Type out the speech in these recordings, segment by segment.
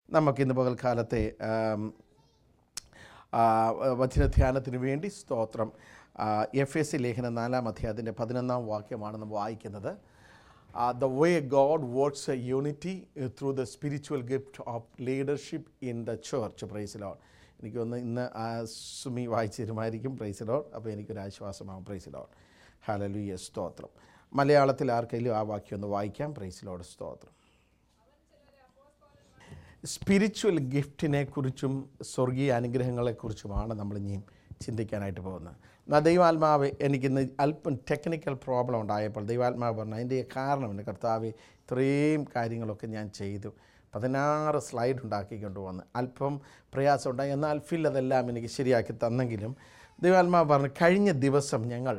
നമുക്കിന്ന് പകൽക്കാലത്തെ ആം, ആ, വചനധ്യാനത്തിന് വേണ്ടി സ്തോത്രം എഫ് എസ് സി ലേഖന നാലാം അധ്യായത്തിൻ്റെ പതിനൊന്നാം വാക്യമാണ് നമ്മൾ വായിക്കുന്നത് the way God works a unity through the spiritual gift of leadership in the church praise Lord എനിക്കൊന്ന് ഇന്ന് ആ സുമി വായിച്ചു തരുമായിരിക്കും പ്രൈസ് ലോഡ് അപ്പോൾ എനിക്കൊരു ആശ്വാസമാകും പ്രൈസ് ലോഡ് ഹലലുയ സ്തോത്രം മലയാളത്തിൽ ആർക്കെങ്കിലും ആ വാക്യം ഒന്ന് വായിക്കാം പ്രൈസ് ലോഡ് സ്തോത്രം സ്പിരിച്വൽ ഗിഫ്റ്റിനെ കുറിച്ചും സ്വർഗീയ അനുഗ്രഹങ്ങളെക്കുറിച്ചുമാണ് നമ്മൾ ഇനിയും ചിന്തിക്കാനായിട്ട് പോകുന്നത് എന്നാൽ ദൈവാത്മാവ് എനിക്കിന്ന് അല്പം ടെക്നിക്കൽ പ്രോബ്ലം ഉണ്ടായപ്പോൾ ദൈവാത്മാവ് പറഞ്ഞു അതിൻ്റെ കാരണം എൻ്റെ കർത്താവ് ഇത്രയും കാര്യങ്ങളൊക്കെ ഞാൻ ചെയ്തു പതിനാറ് സ്ലൈഡ് ഉണ്ടാക്കിക്കൊണ്ട് വന്ന് അല്പം പ്രയാസമുണ്ടായി എന്നാൽ ഫിൽ അതെല്ലാം എനിക്ക് ശരിയാക്കി തന്നെങ്കിലും ദൈവാത്മാവ് പറഞ്ഞു കഴിഞ്ഞ ദിവസം ഞങ്ങൾ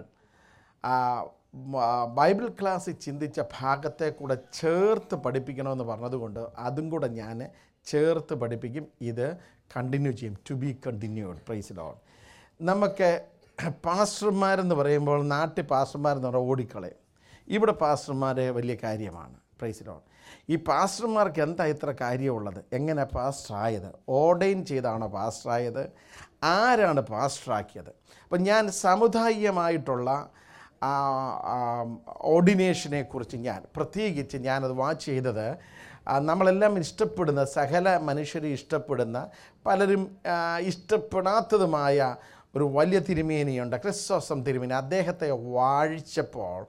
ആ, മ- ബൈബിൾ ക്ലാസ്സിൽ ചിന്തിച്ച ഭാഗത്തെ കൂടെ ചേർത്ത് പഠിപ്പിക്കണമെന്ന് പറഞ്ഞതുകൊണ്ട് അതും കൂടെ ഞാൻ ചേർത്ത് പഠിപ്പിക്കും ഇത് കണ്ടിന്യൂ ചെയ്യും to be continued praise Lord നമുക്ക് പാസ്റ്റർമാരെന്ന് പറയുമ്പോൾ നാട്ടിൽ പാസ്റ്റർമാരെന്ന് പറഞ്ഞാൽ ഓടിക്കളയും ഇവിടെ പാസ്റ്റർമാരെ വലിയ കാര്യമാണ് പ്രൈസ് ലോൺ ഈ പാസ്റ്റർമാർക്ക് എന്താ ഇത്ര കാര്യമുള്ളത് എങ്ങനെ പാസ്റ്ററായത് ഓർഡൈൻ ചെയ്താണോ പാസ്റ്ററായത് ആരാണ് പാസ്റ്ററാക്കിയത് അപ്പം ഞാൻ സമുദായികമായിട്ടുള്ള ആ, ആ, ഓർഡിനേഷനെ കുറിച്ച് ഞാൻ പ്രത്യേകിച്ച് ഞാനത് വാച്ച് ചെയ്തത് ആ, നമ്മളെല്ലാം ഇഷ്ടപ്പെടുന്ന സകല മനുഷ്യരെ ഇഷ്ടപ്പെടുന്ന പലരും ആ, ഇഷ്ടപ്പെടാത്തതുമായ ഒരു വലിയ തിരുമേനിയുണ്ട് ക്രിസ്തോസം തിരുമേനി അദ്ദേഹത്തെ വാഴിച്ചപ്പോൾ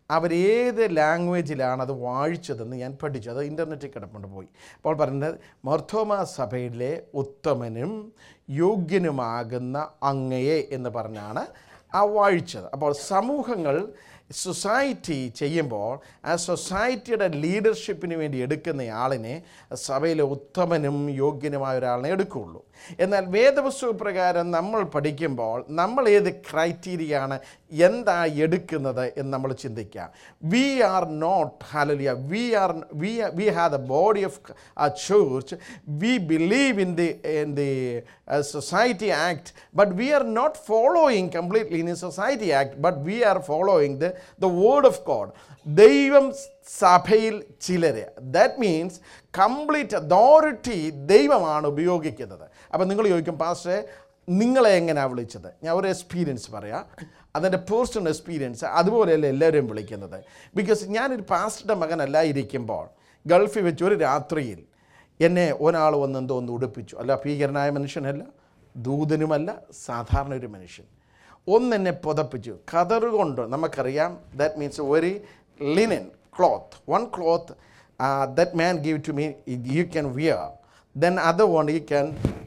അവരേത് ലാംഗ്വേജിലാണ് അത് വാഴിച്ചതെന്ന് ഞാൻ പഠിച്ചു അത് ഇൻ്റർനെറ്റിൽ കിടപ്പുണ്ട് പോയി അപ്പോൾ പറയുന്നത് മർത്തോമ സഭയിലെ ഉത്തമനും യോഗ്യനുമാകുന്ന അങ്ങയെ എന്ന് പറഞ്ഞാണ് ആ വാഴിച്ചത് അപ്പോൾ സമൂഹങ്ങൾ സൊസൈറ്റി ചെയ്യുമ്പോൾ ആ സൊസൈറ്റിയുടെ ലീഡർഷിപ്പിന് വേണ്ടി എടുക്കുന്ന ആളിനെ സഭയിലെ ഉത്തമനും യോഗ്യനുമായ ഒരാളിനെ എടുക്കുകയുള്ളൂ എന്നാൽ വേദപുസ്തക പ്രകാരം നമ്മൾ പഠിക്കുമ്പോൾ നമ്മൾ ഏത് ക്രൈറ്റീരിയയാണ് എന്താ എടുക്കുന്നത് എന്ന് നമ്മൾ ചിന്തിക്കാം we are not hallelujah we are we we have the body of a church we believe in the in the uh, society act but we are not following completely in the society act but we are following the the word of god ദൈവം സഭയിൽ ചിലരെ that means complete authority ദൈവമാണ് ഉപയോഗിക്കുന്നത് അപ്പം നിങ്ങൾ ചോദിക്കും പാസ്റ്റേ നിങ്ങളെ എങ്ങനെയാണ് വിളിച്ചത് ഞാൻ ഒരു എക്സ്പീരിയൻസ് പറയാം അതിൻ്റെ പേഴ്സണൽ എക്സ്പീരിയൻസ് അതുപോലെയല്ല എല്ലാവരെയും വിളിക്കുന്നത് ബിക്കോസ് ഞാനൊരു പാസ്റ്ററുടെ മകനല്ല ഇരിക്കുമ്പോൾ ഗൾഫിൽ വെച്ച് ഒരു രാത്രിയിൽ എന്നെ ഒരാൾ വന്ന് എന്തോ ഒന്ന് ഉടുപ്പിച്ചു അല്ല ഭീകരനായ മനുഷ്യനല്ല ദൂതനുമല്ല സാധാരണ ഒരു മനുഷ്യൻ ഒന്നെന്നെ പുതപ്പിച്ചു കതറ് കൊണ്ട് നമുക്കറിയാം that means very linen cloth one cloth that man give to me you can wear then other one you can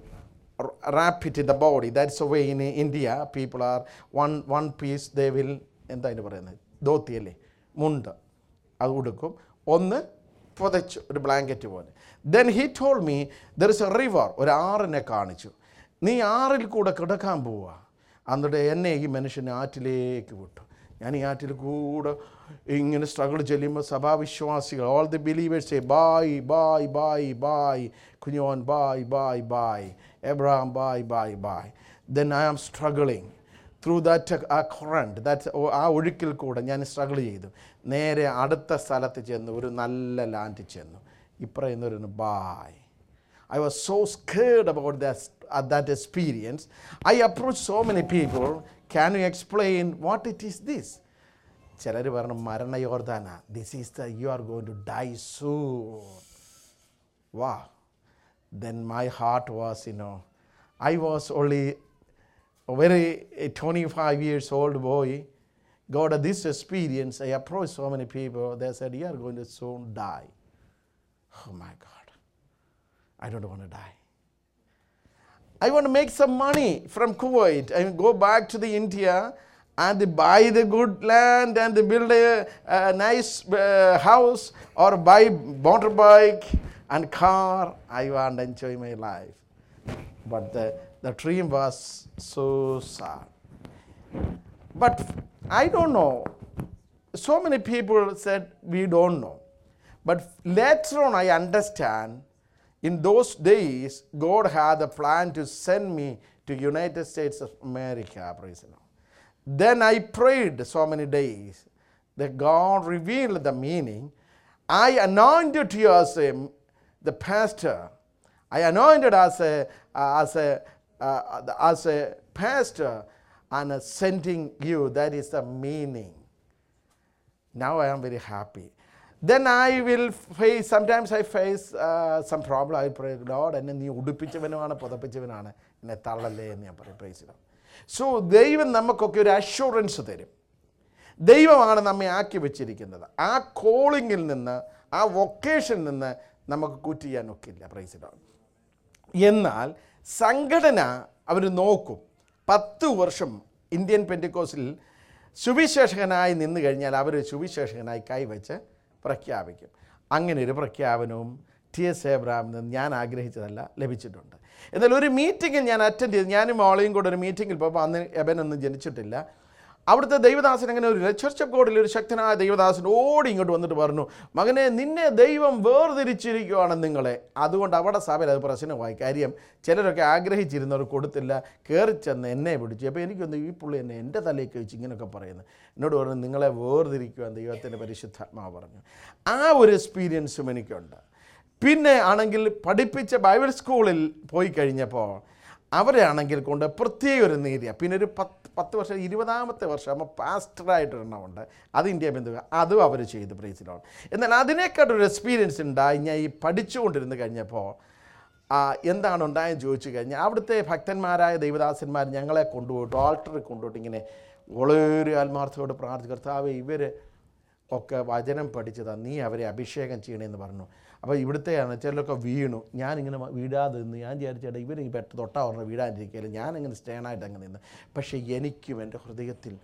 wrap it in the body. That's the way in India people are one one piece they will എന്താ അതിന് പറയുന്നത് ധോത്തി അല്ലേ മുണ്ട് അത് കൊടുക്കും ഒന്ന് പുതച്ചു ഒരു blanket പോലെ then he told me there is a river ഒരു ആറിനെ കാണിച്ചു നീ ആറിൽ കൂടെ കിടക്കാൻ പോവുക എന്നിട്ട് എന്നെ ഈ മനുഷ്യൻ ആറ്റിലേക്ക് വിട്ടു ഞാൻ ഈ ആറ്റിൽ കൂടെ ഇങ്ങനെ സ്ട്രഗിൾ ചെല്ലുമ്പോൾ സഭാവിശ്വാസികൾ all the believers bye bye bye bye Kunjon bye bye bye Abraham bye bye bye then I am struggling through that ആ കുറണ്ട് ദാറ്റ് ആ ഒഴുക്കിൽ കൂടെ ഞാൻ സ്ട്രഗിൾ ചെയ്തു നേരെ അടുത്ത സ്ഥലത്ത് ചെന്നു ഒരു നല്ല ലാൻഡിൽ ചെന്നു ഇപ്പറയുന്നൊരു bye I was so scared about that, uh, that experience. I approached so many people. Can you explain what it is this? ചിലർ പറഞ്ഞു മരണയോർദാന this is the you are going to die soon വാ then my heart was you know I was only very a 25 years old boy got this experience. I approached so many people. They said, You are going to soon die. Oh my God. I don't want to die. I want to make some money from Kuwait and go back to the India and buy the good land and build a, a nice uh, house or buy motorbike and car. I want to enjoy my life. But the, the dream was so sad. But I don't know. So many people said, we don't know. But later on, I understand in those days, God had a plan to send me to United States of America, praise the Lord. Then I prayed so many days that God revealed the meaning. I anointed you as a, the pastor. I anointed as a as a as a pastor and sending you that is the meaning now I am very happy. Then I will face, sometimes I face uh, some problem. I pray, Lord, എന്നെ നീ ഉടുപ്പിച്ചവനുമാണ് പുതപ്പിച്ചവനാണ് എന്നെ തള്ളല്ലേ എന്ന് ഞാൻ പറയും പ്രൈസിലോ so ദൈവം നമുക്കൊക്കെ ഒരു assurance തരും ദൈവമാണ് നമ്മെ ആക്കി വെച്ചിരിക്കുന്നത് ആ കോളിങ്ങിൽ നിന്ന് ആ വൊക്കേഷനിൽ നിന്ന് നമുക്ക് കൂറ്റ് ചെയ്യാനൊക്കില്ല പ്രൈസിലോ എന്നാൽ സംഘടന അവർ നോക്കും പത്ത് വർഷം ഇന്ത്യൻ പെൻറ്റിക്കോസിൽ സുവിശേഷകനായി നിന്ന് കഴിഞ്ഞാൽ അവർ സുവിശേഷകനായി കൈവച്ച് പ്രഖ്യാപിക്കും അങ്ങനെ ഒരു പ്രഖ്യാപനവും ടി എസ് എബ്രാമിൽ നിന്ന് ഞാൻ ആഗ്രഹിച്ചതല്ല ലഭിച്ചിട്ടുണ്ട് എന്നാൽ ഒരു മീറ്റിങ്ങിൽ ഞാൻ അറ്റൻഡ് ചെയ്ത് ഞാനും മോളെയും കൂടെ ഒരു മീറ്റിങ്ങിൽ പോയപ്പോൾ അന്ന് എബനൊന്നും ജനിച്ചിട്ടില്ല അവിടുത്തെ ദൈവദാസൻ അങ്ങനെ ഒരു ചർച്ച് ഓഫ് ഗോഡിൽ ഒരു ശക്തനായ ദൈവദാസൻ ഓടി ഇങ്ങോട്ട് വന്നിട്ട് പറഞ്ഞു മകനെ നിന്നെ ദൈവം വേർതിരിച്ചിരിക്കുകയാണ് നിങ്ങളെ അതുകൊണ്ട് അവിടെ സഭയിൽ അത് പ്രശ്നമായി കാര്യം ചിലരൊക്കെ ആഗ്രഹിച്ചിരുന്നവർ കൊടുത്തില്ല കയറി ചെന്ന് എന്നെ പിടിച്ചു അപ്പോൾ എനിക്കൊന്ന് ഈ പുള്ളി എന്നെ എൻ്റെ തലയ്ക്ക് വെച്ച് ഇങ്ങനെയൊക്കെ പറയുന്നത് എന്നോട് പറഞ്ഞു നിങ്ങളെ വേർതിരിക്കുവാൻ ദൈവത്തിൻ്റെ പരിശുദ്ധാത്മാവ് പറഞ്ഞു ആ ഒരു എക്സ്പീരിയൻസും എനിക്കുണ്ട് പിന്നെ ആണെങ്കിൽ പഠിപ്പിച്ച ബൈബിൾ സ്കൂളിൽ പോയി കഴിഞ്ഞപ്പോൾ അവരെ ആണെങ്കിൽ കൊണ്ട് പ്രത്യേക ഒരു നീതിയ പിന്നെ ഒരു പത്ത് പത്ത് വർഷം ഇരുപതാമത്തെ വർഷം ആകുമ്പോൾ പാസ്റ്ററായിട്ടൊരെണ്ണമുണ്ട് അത് ഇന്ത്യ ബന്ധു അതും അവർ ചെയ്തു പ്രൈസിലോൺ എന്നാൽ അതിനേക്കാട്ടൊരു എക്സ്പീരിയൻസ് ഉണ്ടായി ഞാൻ ഈ പഠിച്ചുകൊണ്ടിരുന്ന് കഴിഞ്ഞപ്പോൾ ആ, എന്താണ് ഉണ്ടായെന്ന് ചോദിച്ചു കഴിഞ്ഞാൽ അവിടുത്തെ ഭക്തന്മാരായ ദൈവദാസന്മാർ ഞങ്ങളെ കൊണ്ടുപോയിട്ട് ആൾട്ടറിൽ കൊണ്ടുപോയിട്ട് ഇങ്ങനെ വളരെ ആത്മാർത്ഥയോട് പ്രാർത്ഥിച്ചു കർത്താവ് ഇവർ ഒക്കെ വചനം പഠിച്ചതാ നീ അവരെ അഭിഷേകം ചെയ്യണമെന്ന് പറഞ്ഞു അപ്പോൾ ഇവിടുത്തെയാണ് ചിലരൊക്കെ വീണു ഞാനിങ്ങനെ മ- വീഴാതെ നിന്ന് ഞാൻ വിചാരിച്ചേട്ടാ ഇവർ ഈ പെട്ട് തൊട്ടാ പറഞ്ഞ വീഴാതിരിക്കുകയില്ല ഞാനിങ്ങനെ സ്റ്റേണായിട്ട് അങ്ങ് നിന്ന് പക്ഷേ എനിക്കും എൻ്റെ ഹൃദയത്തിൽ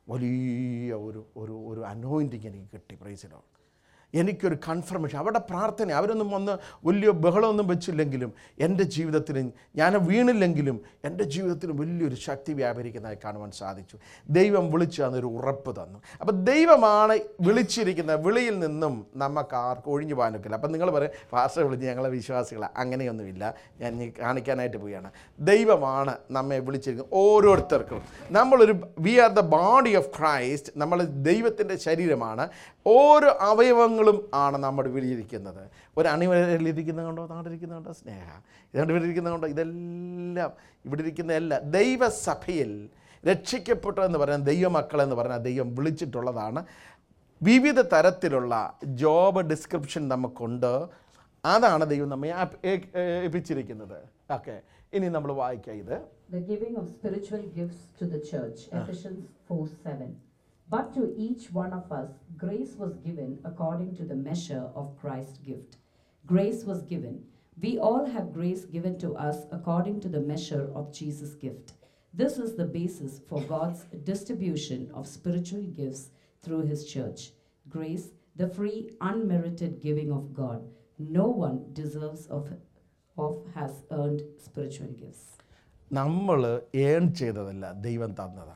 വലിയ ഒരു ഒരു ഒരു അനോയിൻറ്റിങ് എനിക്ക് കിട്ടി പ്രൈസിലോ എനിക്കൊരു കൺഫർമേഷൻ അവിടെ പ്രാർത്ഥന അവരൊന്നും വന്ന് വലിയ ബഹളമൊന്നും വെച്ചില്ലെങ്കിലും എൻ്റെ ജീവിതത്തിൽ ഞാൻ വീണില്ലെങ്കിലും എൻ്റെ ജീവിതത്തിൽ വലിയൊരു ശക്തി വ്യാപരിക്കുന്നതായി കാണുവാൻ സാധിച്ചു ദൈവം വിളിച്ചു തന്നൊരു ഉറപ്പ് തന്നു അപ്പം ദൈവമാണ് വിളിച്ചിരിക്കുന്ന വിളിയിൽ നിന്നും നമുക്ക് ആർക്കും ഒഴിഞ്ഞു പോകാനൊക്കില്ല അപ്പം നിങ്ങൾ പറയും പാസ്റ്റർ വിളിച്ച് ഞങ്ങളെ വിശ്വാസികളാണ് അങ്ങനെയൊന്നുമില്ല ഞാൻ ഇനി കാണിക്കാനായിട്ട് പോവുകയാണ് ദൈവമാണ് നമ്മെ വിളിച്ചിരിക്കുന്നത് ഓരോരുത്തർക്കും നമ്മളൊരു we are the body of Christ നമ്മൾ ദൈവത്തിൻ്റെ ശരീരമാണ് ഓരോ അവയവങ്ങളും ആണ് നമ്മുടെ വിളിയിരിക്കുന്നത് ഒരു അണിവരിലിരിക്കുന്നത് കൊണ്ടോ നാടിരിക്കുന്നത് കൊണ്ടോ സ്നേഹ ഇതുകൊണ്ട് ഇവിടെ ഇരിക്കുന്നത് കൊണ്ടോ ഇതെല്ലാം ഇവിടെ ഇരിക്കുന്ന എല്ലാം ദൈവസഭയിൽ രക്ഷിക്കപ്പെട്ടു എന്ന് പറയുന്ന ദൈവമക്കളെന്ന് പറഞ്ഞാൽ ദൈവം വിളിച്ചിട്ടുള്ളതാണ് വിവിധ തരത്തിലുള്ള ജോബ് ഡിസ്ക്രിപ്ഷൻ നമുക്കുണ്ട് അതാണ് ദൈവം നമ്മെ ആപ്- ഏ- ഏ- ഏൽപ്പിച്ചിരിക്കുന്നത് ഓക്കെ ഇനി നമ്മൾ വായിക്കാം ഇത് The giving of spiritual gifts to the church, Ephesians 4 7. But to each one of us, grace was given according to the measure of Christ's gift. Grace was given. We all have grace given to us according to the measure of Jesus' gift. This is the basis for God's distribution of spiritual gifts through His church. Grace, the free, unmerited giving of God. No one deserves of, of has earned spiritual gifts. നമ്മൾ earn ചെയ്തതല്ല ദൈവം തന്നതാണ്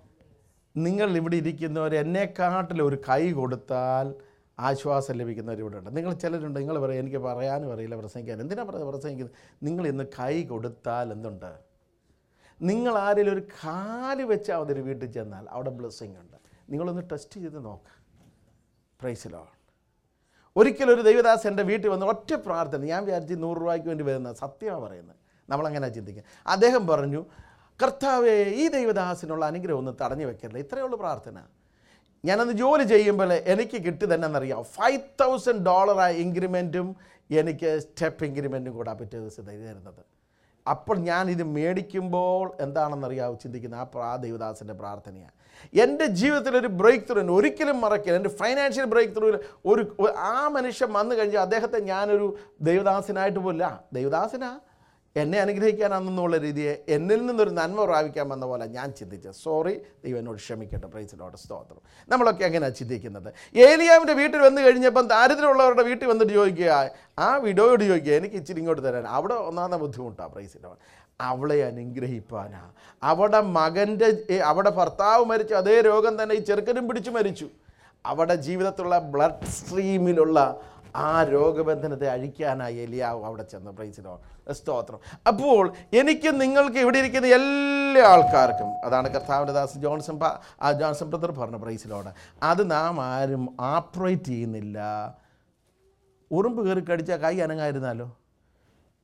നിങ്ങൾ ഇവിടെ ഇരിക്കുന്നവർ എന്നെക്കാട്ടിൽ ഒരു കൈ കൊടുത്താൽ ആശ്വാസം ലഭിക്കുന്നവർ ഇവിടെ ഉണ്ട് നിങ്ങൾ ചിലരുണ്ട് നിങ്ങൾ പറയും എനിക്ക് പറയാനും അറിയില്ല പ്രസംഗിക്കാൻ എന്തിനാ പറയുക പ്രസംഗിക്കുന്നത് നിങ്ങൾ ഇന്ന് കൈ കൊടുത്താൽ എന്തുണ്ട് നിങ്ങൾ ആരെങ്കിലും ഒരു കാല് വെച്ചാൽ മതി ഒരു വീട്ടിൽ ചെന്നാൽ അവിടെ ബ്ലെസ്സിങ് ഉണ്ട് നിങ്ങളൊന്ന് ടെസ്റ്റ് ചെയ്ത് നോക്ക് പ്രൈസിലോ ഒരിക്കലും ഒരു ദൈവദാസ് എൻ്റെ വീട്ടിൽ വന്ന് ഒറ്റ പ്രാർത്ഥന ഞാൻ വിചാരിച്ച് നൂറ് രൂപയ്ക്ക് വേണ്ടി വരുന്ന സത്യമാണ് പറയുന്നത് നമ്മളങ്ങനെ ചിന്തിക്കുക അദ്ദേഹം പറഞ്ഞു കർത്താവേ ഈ ദൈവദാസിനുള്ള അനുഗ്രഹം ഒന്ന് തടഞ്ഞു വെക്കരുത് ഇത്രയേ ഉള്ളൂ പ്രാർത്ഥന ഞാനന്ന് ജോലി ചെയ്യുമ്പോൾ എനിക്ക് കിട്ടി തന്നെ എന്നറിയാം ഫൈവ് തൗസൻഡ് ഡോളറായ ഇൻക്രിമെൻറ്റും എനിക്ക് സ്റ്റെപ്പ് ഇൻക്രിമെൻറ്റും കൂടെ പിറ്റേ ദിവസം തരുന്നത് അപ്പോൾ ഞാൻ ഇത് മേടിക്കുമ്പോൾ എന്താണെന്നറിയാവോ ചിന്തിക്കുന്ന ആ പ്രാ ദൈവദാസൻ്റെ പ്രാർത്ഥനയാണ് എൻ്റെ ജീവിതത്തിൽ ഒരു ബ്രേക്ക് ത്രൂ ഒരിക്കലും മറക്കില്ല എൻ്റെ ഫൈനാൻഷ്യൽ ബ്രേക്ക് ത്രൂവിൽ ഒരു ഒരു- ആ മനുഷ്യൻ വന്നു കഴിഞ്ഞാൽ അദ്ദേഹത്തെ ഞാനൊരു ദൈവദാസനായിട്ട് പോലില്ല ദൈവദാസനാ എന്നെ അനുഗ്രഹിക്കാനാണെന്നുള്ള രീതിയെ എന്നിൽ നിന്നൊരു നന്മ പ്രാപിക്കാൻ വന്ന പോലെ ഞാൻ ചിന്തിച്ചത് സോറി ദൈവം എന്നോട് ക്ഷമിക്കട്ടെ പ്രൈസിലോട് സ്തോത്രം നമ്മളൊക്കെ എങ്ങനെയാണ് ചിന്തിക്കുന്നത് ഏലിയാവിൻ്റെ വീട്ടിൽ വന്നു കഴിഞ്ഞപ്പം ദാരിദ്ര്യമുള്ളവരുടെ വീട്ടിൽ വന്നിട്ട് ചോദിക്കുക ആ വിഡോയോട് ചോദിക്കുക എനിക്ക് ഇച്ചിരി ഇങ്ങോട്ട് തരാൻ അവിടെ ഒന്നാമത്തെ ബുദ്ധിമുട്ടാണ് പ്രൈസിലോ അവളെ അനുഗ്രഹിപ്പാനാ അവിടെ മകൻ്റെ ഏ, അവിടെ ഭർത്താവ് മരിച്ചു അതേ രോഗം തന്നെ ഈ ചെറുക്കനും പിടിച്ചു മരിച്ചു അവിടെ ജീവിതത്തിലുള്ള ബ്ലഡ് സ്ട്രീമിലുള്ള ആ രോഗബന്ധനത്തെ അഴിക്കാനായി എലിയാവ് അവിടെ ചെന്ന് പ്രൈസിലോ സ്തോത്രം അപ്പോൾ എനിക്ക് നിങ്ങൾക്ക് ഇവിടെ ഇരിക്കുന്ന എല്ലാ ആൾക്കാർക്കും അതാണ് കർത്താവിൻ്റെ ദാസ് ജോൺസൺ പ- ആ ജോൺസൺ ബ്രദർ പറഞ്ഞ പ്രൈസിലോട് അത് നാം ആരും ആപ്രേറ്റ് ചെയ്യുന്നില്ല ഉറുമ്പ് കയറി കടിച്ചാൽ കൈ അനങ്ങായിരുന്നാലോ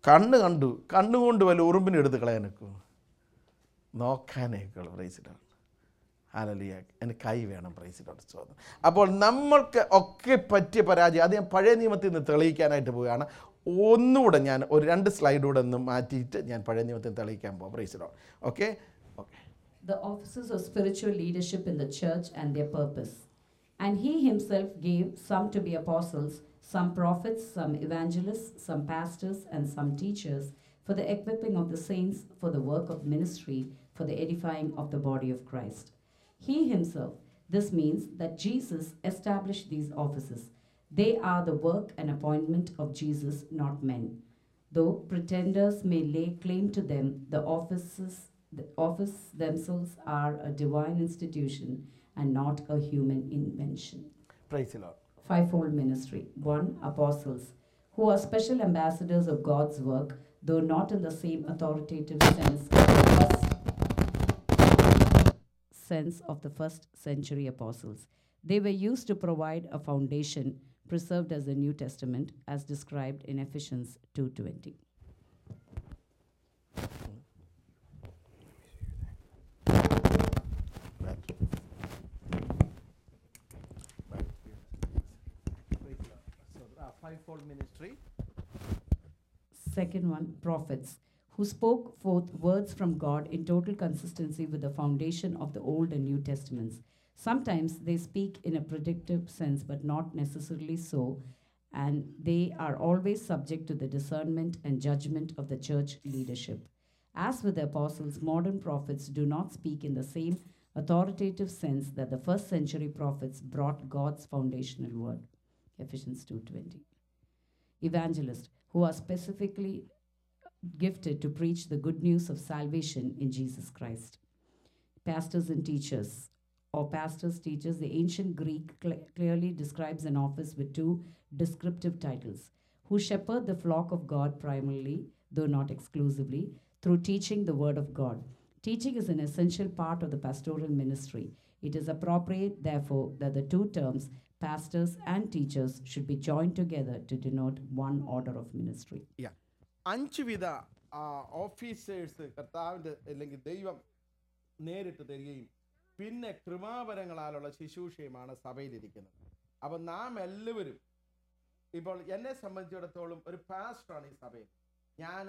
കണ്ണ് കണ്ടു കണ്ണുകൊണ്ട് വല്ല ഉറുമ്പിനെ എടുത്ത് കളയാനൊക്കെ നോക്കാനേക്കുള്ളൂ പ്രൈസിലാണ് ഹാലലിയ എനിക്ക് കൈ വേണം പ്രൈസിലോട്ട് സ്തോത്രം അപ്പോൾ നമ്മൾക്ക് ഒക്കെ പറ്റിയ പരാജയം അത് ഞാൻ പഴയ നിയമത്തിൽ നിന്ന് തെളിയിക്കാനായിട്ട് പോവുകയാണ് ഒന്നുകൂടെ ഞാൻ ഒരു രണ്ട് സ്ലൈഡൂടെ ഒന്ന് മാറ്റിയിട്ട് ഞാൻ പഴയ നിയമത്തിൽ തെളിയിക്കാൻ പോകാം praise the Lord okay okay the offices of spiritual leadership in the church and their purpose. And he himself gave some to be apostles, some prophets, some evangelists, some pastors, and some teachers for the equipping of the saints for the work of ministry, for the edifying of the body of Christ. He himself, this means that Jesus established these offices. They are the work and appointment of Jesus, not men. Though pretenders may lay claim to them, the offices the office themselves are a divine institution and not a human invention. Praise the Lord Fivefold ministry. One, apostles, who are special ambassadors of God's work, though not in the same authoritative sense of the first sense of the first century apostles. They were used to provide a foundation preserved as the New Testament as described in Ephesians 2:20. Five fold ministry Second one, prophets, who spoke forth words from God in total consistency with the foundation of the Old and New Testaments. Sometimes they speak in a predictive sense, but not necessarily so, and they are always subject to the discernment and judgment of the church leadership. As with the apostles, modern prophets do not speak in the same authoritative sense that the first century prophets brought God's foundational word. Ephesians 2:20 evangelists who are specifically gifted to preach the good news of salvation in Jesus Christ. Pastors and teachers, or pastors, teachers, the ancient Greek cle- clearly describes an office with two descriptive titles who shepherd the flock of God primarily, though not exclusively, through teaching the word of God. Teaching is an essential part of the pastoral ministry. It is appropriate, therefore, that the two terms pastors and teachers should be joined together to denote one order of ministry. അഞ്ച് വിധ officers കർത്താവിൻ്റെ അല്ലെങ്കിൽ ദൈവം നേരിട്ട് തരികയും പിന്നെ കൃപാവരങ്ങളാലുള്ള ശുശ്രൂഷയുമാണ് സഭയിലിരിക്കുന്നത് അപ്പം നാം എല്ലാവരും ഇപ്പോൾ എന്നെ സംബന്ധിച്ചിടത്തോളം ഒരു പാസ്റ്ററാണ് ഈ സഭയിൽ ഞാൻ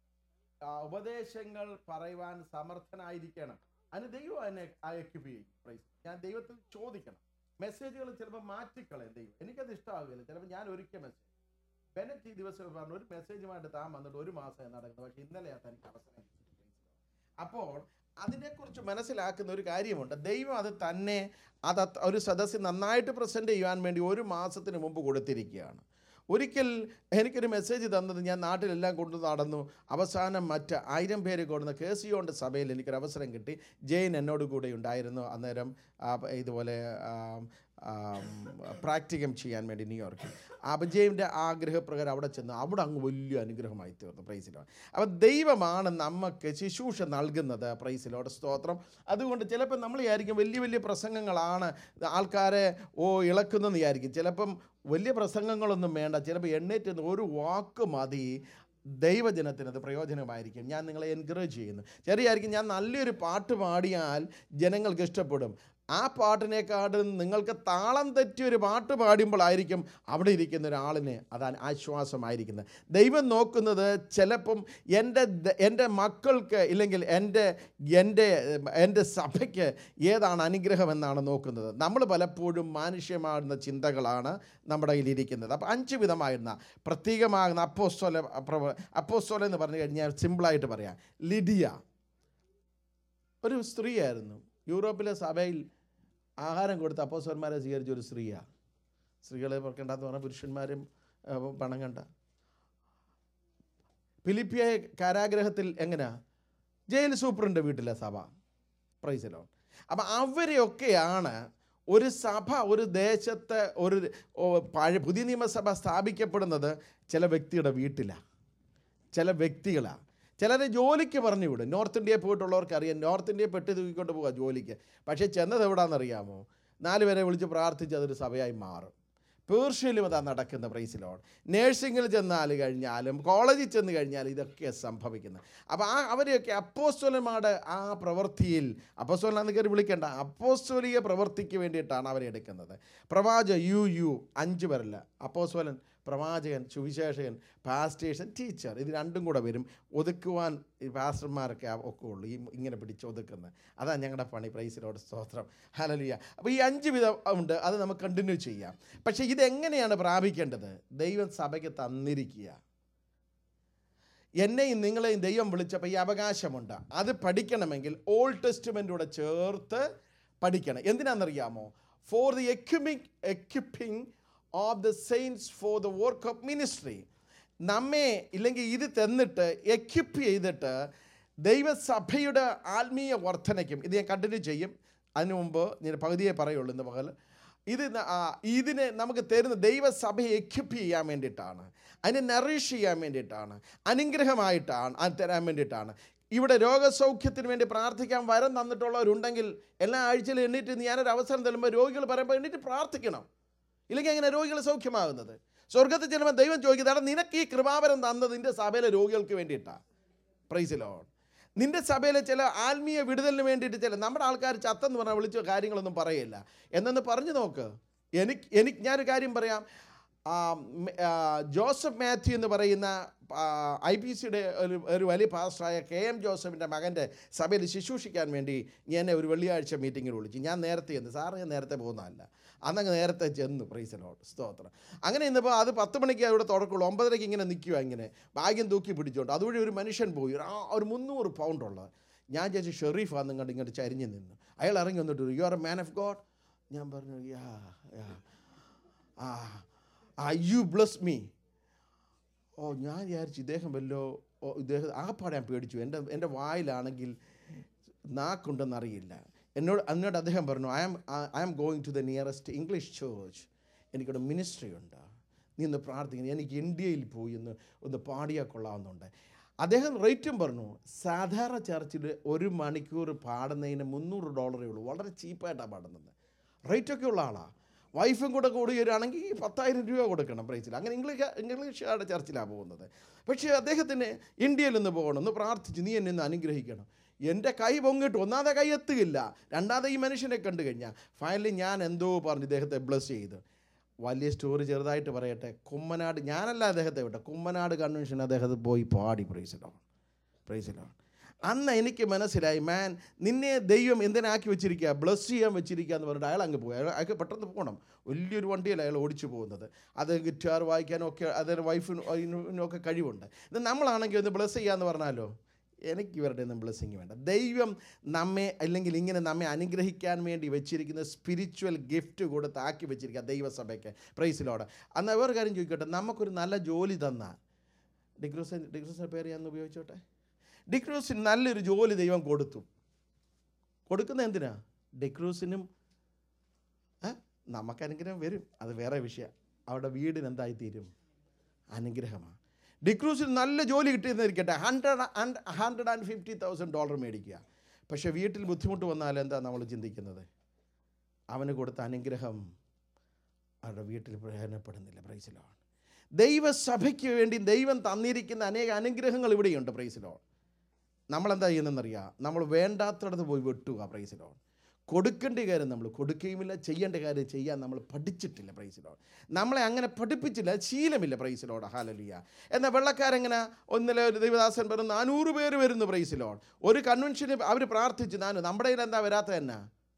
ഉപദേശങ്ങൾ പറയുവാൻ സമർത്ഥനായിരിക്കണം അതിന് ദൈവം എന്നെ എക്യുപ്പ് ചെയ്യും പ്രൈസ് ഞാൻ ദൈവത്തിൽ ചോദിക്കണം മെസ്സേജുകൾ ചിലപ്പോൾ മാറ്റിക്കളയും ദൈവം എനിക്കത് ഇഷ്ടമാകില്ല ചിലപ്പോൾ ഞാൻ ഒരിക്കൽ മെസ്സേജ് ബെനറ്റ് ഈ ദിവസം പറഞ്ഞു ഒരു മെസ്സേജുമായിട്ട് താൻ വന്നിട്ട് ഒരു മാസം നടക്കുന്നത് പക്ഷെ ഇന്നലെയാണ് തനിക്ക് അവസരം കിട്ടിയത്. അപ്പോൾ അതിനെക്കുറിച്ച് മനസ്സിലാക്കുന്ന ഒരു കാര്യമുണ്ട് ദൈവം അത് തന്നെ അത് അത് ഒരു സദസ്സിൽ നന്നായിട്ട് പ്രസൻറ്റ് ചെയ്യുവാൻ വേണ്ടി ഒരു മാസത്തിന് മുമ്പ് കൊടുത്തിരിക്കുകയാണ് ഒരിക്കൽ എനിക്കൊരു മെസ്സേജ് തന്നത് ഞാൻ നാട്ടിലെല്ലാം കൊണ്ടു നടന്നു അവസാനം മറ്റ് ആയിരം പേര് കൊടുന്ന കെ സി യോണ്ട് സഭയിൽ എനിക്കൊരു അവസരം കിട്ടി ജെയിൻ എന്നോട് കൂടെ ഉണ്ടായിരുന്നു അന്നേരം ആ, ഇതുപോലെ പ്രാക്ടിക്കം ചെയ്യാൻ വേണ്ടി ന്യൂയോർക്കിൽ അപജയൻ്റെ ആഗ്രഹപ്രകാരം അവിടെ ചെന്ന് അവിടെ അങ്ങ് വലിയ അനുഗ്രഹമായി തീർന്നു പ്രൈസിലോട് അപ്പം ദൈവമാണ് നമുക്ക് ശുശ്രൂഷ നൽകുന്നത് പ്രൈസിലോട് സ്തോത്രം അതുകൊണ്ട് ചിലപ്പോൾ നമ്മൾ വിചാരിക്കും വലിയ വലിയ പ്രസംഗങ്ങളാണ് ആൾക്കാരെ ഓ ഇളക്കുന്നതെന്ന് വിചാരിക്കും ചിലപ്പം വലിയ പ്രസംഗങ്ങളൊന്നും വേണ്ട ചിലപ്പോൾ എണ്ണേറ്റ് നിന്ന് ഒരു വാക്ക് മതി ദൈവജനത്തിന് അത് പ്രയോജനമായിരിക്കും ഞാൻ നിങ്ങളെ എൻകറേജ് ചെയ്യുന്നു ചെറിയായിരിക്കും ഞാൻ നല്ലൊരു പാട്ട് പാടിയാൽ ജനങ്ങൾക്ക് ഇഷ്ടപ്പെടും ആ പാട്ടിനേക്കാളും നിങ്ങൾക്ക് താളം തെറ്റിയ ഒരു പാട്ട് പാടുമ്പോഴായിരിക്കും അവിടെ ഇരിക്കുന്ന ഒരാളിന് അത് ആശ്വാസമായിരിക്കുന്നത് ദൈവം നോക്കുന്നത് ചിലപ്പം എൻ്റെ ദ- എൻ്റെ മക്കൾക്ക് ഇല്ലെങ്കിൽ എൻ്റെ എൻ്റെ എൻ്റെ സഭയ്ക്ക് ഏതാണ് അനുഗ്രഹം എന്നാണ് നോക്കുന്നത് നമ്മൾ പലപ്പോഴും മാനുഷ്യമാകുന്ന ചിന്തകളാണ് നമ്മുടെ കയ്യിലിരിക്കുന്നത് അപ്പോൾ അഞ്ച് വിധമായിരുന്ന പ്രത്യേകമാകുന്ന അപ്പോസ്തോല പ്രവ അപ്പോസ്തോല എന്ന് പറഞ്ഞു കഴിഞ്ഞാൽ സിമ്പിളായിട്ട് പറയാം ലിഡിയ ഒരു സ്ത്രീയായിരുന്നു യൂറോപ്പിലെ സഭയിൽ ആഹാരം കൊടുത്ത് അപ്പോസ്വന്മാരെ സ്വീകരിച്ച ഒരു സ്ത്രീയാണ് സ്ത്രീകളെ പറക്കണ്ടെന്ന് പറഞ്ഞാൽ പുരുഷന്മാരും ആ, പണം കണ്ട ഫിലിപ്പിയ കാരാഗ്രഹത്തിൽ എങ്ങനെയാ ജയിൽ സൂപ്രണ്ട് വീട്ടിലെ സഭ പ്രൈസലോ അപ്പം അവരെയൊക്കെയാണ് ഒരു സഭ ഒരു ദേശത്തെ ഒരു ഓ, പഴയ പുതിയ നിയമസഭ സ്ഥാപിക്കപ്പെടുന്നത് ചില വ്യക്തിയുടെ വീട്ടിലാണ് ചില വ്യക്തികളാണ് ചിലരെ ജോലിക്ക് പറഞ്ഞു വിടും നോർത്ത് ഇന്ത്യയിൽ പോയിട്ടുള്ളവർക്ക് അറിയാം നോർത്ത് ഇന്ത്യയിൽ പെട്ടി തൂക്കിക്കൊണ്ട് പോകാം ജോലിക്ക് പക്ഷേ ചെന്നത് എവിടാണെന്നറിയാമോ നാല് പേരെ വിളിച്ച് പ്രാർത്ഥിച്ച് അതൊരു സഭയായി മാറും പേർഷ്യയിലും അതാ നടക്കുന്ന പ്രൈസിലോൺ നേഴ്സിങ്ങിൽ ചെന്നാൽ കഴിഞ്ഞാലും കോളേജിൽ ചെന്ന് കഴിഞ്ഞാൽ ഇതൊക്കെ സംഭവിക്കുന്നത് അപ്പോൾ ആ അവരെയൊക്കെ അപ്പോസ്തോലന്മാരുടെ ആ പ്രവൃത്തിയിൽ അപ്പോസ്തോലനാന്ന് കയറി വിളിക്കേണ്ട അപ്പോസ്തോലിക പ്രവൃത്തിക്ക് വേണ്ടിയിട്ടാണ് അവരെ എടുക്കുന്നത് പ്രവാച യു യു അഞ്ച് പേരല്ല അപ്പോസ്തോലൻ പ്രവാചകൻ സുവിശേഷകൻ പാസ്റ്റേഷൻ ടീച്ചർ ഇത് രണ്ടും കൂടെ വരും ഒതുക്കുവാൻ ഈ പാസ്റ്റർമാരൊക്കെ ആ- ഒക്കെ ഉള്ളൂ ഈ ഇങ്ങനെ പിടിച്ച് ഒതുക്കുന്നത് അതാണ് ഞങ്ങളുടെ പണി പ്രൈസിലോട് സ്തോത്രം ഹലലിയ അപ്പോൾ ഈ അഞ്ച് വിധം ഉണ്ട് അത് നമുക്ക് കണ്ടിന്യൂ ചെയ്യാം പക്ഷേ ഇതെങ്ങനെയാണ് പ്രാപിക്കേണ്ടത് ദൈവം സഭയ്ക്ക് തന്നിരിക്കുക എന്നെയും നിങ്ങളെയും ദൈവം വിളിച്ചപ്പോൾ ഈ അവകാശമുണ്ട് അത് പഠിക്കണമെങ്കിൽ ഓൾഡ് ടെസ്റ്റ്മെൻറ്റൂടെ ചേർത്ത് പഠിക്കണം എന്തിനാണെന്നറിയാമോ ഫോർ ദി എക്യുമിക് equipping of the saints for the work of ministry നമ്മെ ഇല്ലെങ്കിൽ ഇത് തന്നിട്ട് എക്യുപ്പ് ചെയ്തിട്ട് ദൈവസഭയുടെ ആത്മീയ വർധനയ്ക്കും ഇത് ഞാൻ കണ്ടിന്യൂ ചെയ്യും അതിനു മുമ്പ് ഞാൻ പകുതിയെ പറയുള്ളൂ ഇന്ന് പകൽ ഇത് ന- ആ, ഇതിന് നമുക്ക് തരുന്ന ദൈവസഭയെ എക്യുപ്പ് ചെയ്യാൻ വേണ്ടിയിട്ടാണ് അതിനെ നറിഷ് ചെയ്യാൻ വേണ്ടിയിട്ടാണ് അനുഗ്രഹമായിട്ടാണ് അത് തരാൻ വേണ്ടിയിട്ടാണ് ഇവിടെ രോഗസൗഖ്യത്തിന് വേണ്ടി പ്രാർത്ഥിക്കാൻ വരം തന്നിട്ടുള്ളവരുണ്ടെങ്കിൽ എല്ലാ ആഴ്ചയിലും എണ്ണീറ്റ് ഞാനൊരു അവസരം തരുമ്പോൾ രോഗികൾ പറയുമ്പോൾ എണ്ണീറ്റ് പ്രാർത്ഥിക്കണം ഇല്ലെങ്കിൽ എങ്ങനെ രോഗികൾ സൗഖ്യമാകുന്നത് സ്വർഗത്തിൽ ചെല്ലുമ്പോൾ ദൈവം ചോദിക്കുന്നത് "എടാ, നിനക്ക് ഈ കൃപാവരം തന്നത് നിൻ്റെ സഭയിലെ രോഗികൾക്ക് വേണ്ടിയിട്ടാണ് പ്രൈസിലോൺ നിന്റെ സഭയിലെ ചില ആത്മീയ വിടുതലിന് വേണ്ടിയിട്ട് ചില നമ്മുടെ ആൾക്കാർ ചത്തെന്ന് പറഞ്ഞാൽ വിളിച്ച കാര്യങ്ങളൊന്നും പറയില്ല എന്നൊന്ന് പറഞ്ഞു നോക്ക് എനിക്ക് എനിക്ക് ഞാനൊരു കാര്യം പറയാം ആ, മ- ആ, ജോസഫ് മാത്യു എന്ന് പറയുന്ന ഐ പി സിയുടെ ഒരു ഒരു വലിയ പാസ്റ്ററായ കെ എം ജോസഫിൻ്റെ മകൻ്റെ സഭയിൽ ശുശ്രൂഷിക്കാൻ വേണ്ടി എന്നെ ഒരു വെള്ളിയാഴ്ച മീറ്റിങ്ങിൽ വിളിച്ചു ഞാൻ നേരത്തെ ചെന്ന് സാറ് ഞാൻ നേരത്തെ പോകുന്നതല്ല അന്നങ്ങ് നേരത്തെ ചെന്നു പ്രൈസലോട് സ്തോത്രം അങ്ങനെ ഇന്നിപ്പോൾ അത് പത്ത് മണിക്ക് അവിടെ തുടക്കമുള്ളൂ ഒമ്പതരയ്ക്ക് ഇങ്ങനെ നിൽക്കുക ഇങ്ങനെ ഭാഗ്യം തൂക്കി പിടിച്ചോണ്ട് അതുവഴി ഒരു മനുഷ്യൻ പോയി ഒരു ആ- ഒരു മുന്നൂറ് പൗണ്ടുള്ളത് ഞാൻ ചേച്ചി ഷെറീഫാന്ന് കണ്ട് ഇങ്ങോട്ട് ചരിഞ്ഞ് നിന്ന് അയാൾ ഇറങ്ങി വന്നിട്ട് you are a man of God ഞാൻ പറഞ്ഞു യാ യാ ആ ആ യു ബ്ലസ് മീ ഓ ഞാൻ വിചാരിച്ചു ഇദ്ദേഹം വല്ലോ ഓ ഇദ്ദേഹം ആകപ്പാടെ ഞാൻ പേടിച്ചു എൻ്റെ എൻ്റെ വായിലാണെങ്കിൽ നാക്കുണ്ടെന്നറിയില്ല എന്നോട് എന്നോട് അദ്ദേഹം പറഞ്ഞു I am I am going to the nearest English church എനിക്കൊരു മിനിസ്ട്രി ഉണ്ട് നീ ഒന്ന് പ്രാർത്ഥിക്കുന്നു എനിക്ക് ഇന്ത്യയിൽ പോയി ഒന്ന് ഒന്ന് പാടിയാൽ കൊള്ളാവുന്നുണ്ട് അദ്ദേഹം റേറ്റും പറഞ്ഞു സാധാരണ ചർച്ചിൽ ഒരു മണിക്കൂർ പാടുന്നതിന് മുന്നൂറ് ഡോളറേ ഉള്ളൂ വളരെ ചീപ്പായിട്ടാണ് പാടുന്നത് റേറ്റൊക്കെ ഉള്ള ആളാണ് വൈഫും കൂടെ കൂടി വരികയാണെങ്കിൽ പത്തായിരം രൂപ കൊടുക്കണം പ്രൈസിൽ അങ്ങനെ ഇംഗ്ലീഷ് ഇംഗ്ലീഷുകാരുടെ ചർച്ചിലാണ് പോകുന്നത് പക്ഷേ അദ്ദേഹത്തിന് ഇന്ത്യയിൽ നിന്ന് പോകണം ഒന്ന് പ്രാർത്ഥിച്ച് നീ എന്നെ ഒന്ന് അനുഗ്രഹിക്കണം എൻ്റെ കൈ പൊങ്ങിട്ട് ഒന്നാമത്തെ കൈ എത്തുകയില്ല രണ്ടാമത്തെ ഈ മനുഷ്യനെ കണ്ടു കഴിഞ്ഞാൽ ഫൈനലി ഞാൻ എന്തോ പറഞ്ഞ് ഇദ്ദേഹത്തെ ബ്ലസ് ചെയ്ത് വലിയ സ്റ്റോറി ചെറുതായിട്ട് പറയട്ടെ കുമ്മനാട് ഞാനല്ല അദ്ദേഹത്തെ വിട്ടെ കുമ്മനാട് കൺവെൻഷൻ അദ്ദേഹത്തെ പോയി പാടി പ്രൈസിലോ പ്രൈസിലോ അന്ന് എനിക്ക് മനസ്സിലായി മാൻ നിന്നെ ദൈവം എന്തിനാക്കി വെച്ചിരിക്കുക ബ്ലസ് ചെയ്യാൻ വെച്ചിരിക്കുക എന്ന് പറഞ്ഞിട്ട് അയാൾ അങ്ങ് പോയി അയാൾ അയാൾക്ക് പെട്ടെന്ന് പോകണം വലിയൊരു വണ്ടിയല്ല അയാൾ ഓടിച്ചു പോകുന്നത് അത് ഗിറ്റാർ വായിക്കാനും ഒക്കെ അതിന് വൈഫിനും ഒക്കെ കഴിവുണ്ട് ഇത് നമ്മളാണെങ്കിൽ ഒന്ന് ബ്ലസ് ചെയ്യാന്ന് പറഞ്ഞാലോ എനിക്ക് ഇവരുടെ ഒന്നും ബ്ലെസ്സിങ് വേണ്ട ദൈവം നമ്മെ അല്ലെങ്കിൽ ഇങ്ങനെ നമ്മെ അനുഗ്രഹിക്കാൻ വേണ്ടി വെച്ചിരിക്കുന്ന സ്പിരിച്വൽ ഗിഫ്റ്റ് കൊടുത്ത് ആക്കി വെച്ചിരിക്കുക ദൈവസഭയ്ക്ക് പ്രൈസിലോട് അന്ന് വേറെ കാര്യം ചോദിക്കട്ടെ നമുക്കൊരു നല്ല ജോലി തന്നാൽ ഡിക്രൂസ് ഡിക്രൂസിൻ്റെ പേര് ഞാൻ ഒന്ന് ഉപയോഗിച്ചോട്ടെ ഡിക്രൂസിന് നല്ലൊരു ജോലി ദൈവം കൊടുത്തു കൊടുക്കുന്ന എന്തിനാ ഡിക്രൂസിനും ഏ? നമുക്ക് അനുഗ്രഹം വരും അത് വേറെ വിഷയം അവിടെ വീടിന് എന്തായിത്തീരും അനുഗ്രഹമാണ് ഡിക്രൂസിന് നല്ല ജോലി കിട്ടിയെന്നിരിക്കട്ടെ hundred and hundred and fifty thousand dollar മേടിക്കുക പക്ഷേ വീട്ടിൽ ബുദ്ധിമുട്ട് വന്നാൽ എന്താ നമ്മൾ ചിന്തിക്കുന്നത് അവന് കൊടുത്ത അനുഗ്രഹം അവരുടെ വീട്ടിൽ പ്രയോജനപ്പെടുന്നില്ല പ്രൈസിലോൺ ദൈവസഭയ്ക്ക് വേണ്ടി ദൈവം തന്നിരിക്കുന്ന അനേക അനുഗ്രഹങ്ങൾ ഇവിടെയുണ്ട് പ്രൈസിലോൺ നമ്മളെന്താ ചെയ്യുന്നതെന്നറിയാം നമ്മൾ വേണ്ടാത്തിടത്ത് പോയി വെട്ടുക പ്രൈസിലോൺ കൊടുക്കേണ്ട കാര്യം നമ്മൾ കൊടുക്കുകയുമില്ല ചെയ്യേണ്ട കാര്യം ചെയ്യാൻ നമ്മൾ പഠിച്ചിട്ടില്ല പ്രൈസിലോട് നമ്മളെ അങ്ങനെ പഠിപ്പിച്ചില്ല ശീലമില്ല പ്രൈസിലോട് ഹാലലിയ എന്നാൽ വെള്ളക്കാരെങ്ങനെ ഒന്നിലെ ഒരു ദൈവദാസൻ പറഞ്ഞു നാനൂറ് പേര് വരുന്നു പ്രൈസിലോട് ഒരു കൺവെൻഷന് അവർ പ്രാർത്ഥിച്ചു നാനു നമ്മുടെ കയ്യിൽ എന്താ വരാത്ത തന്നെ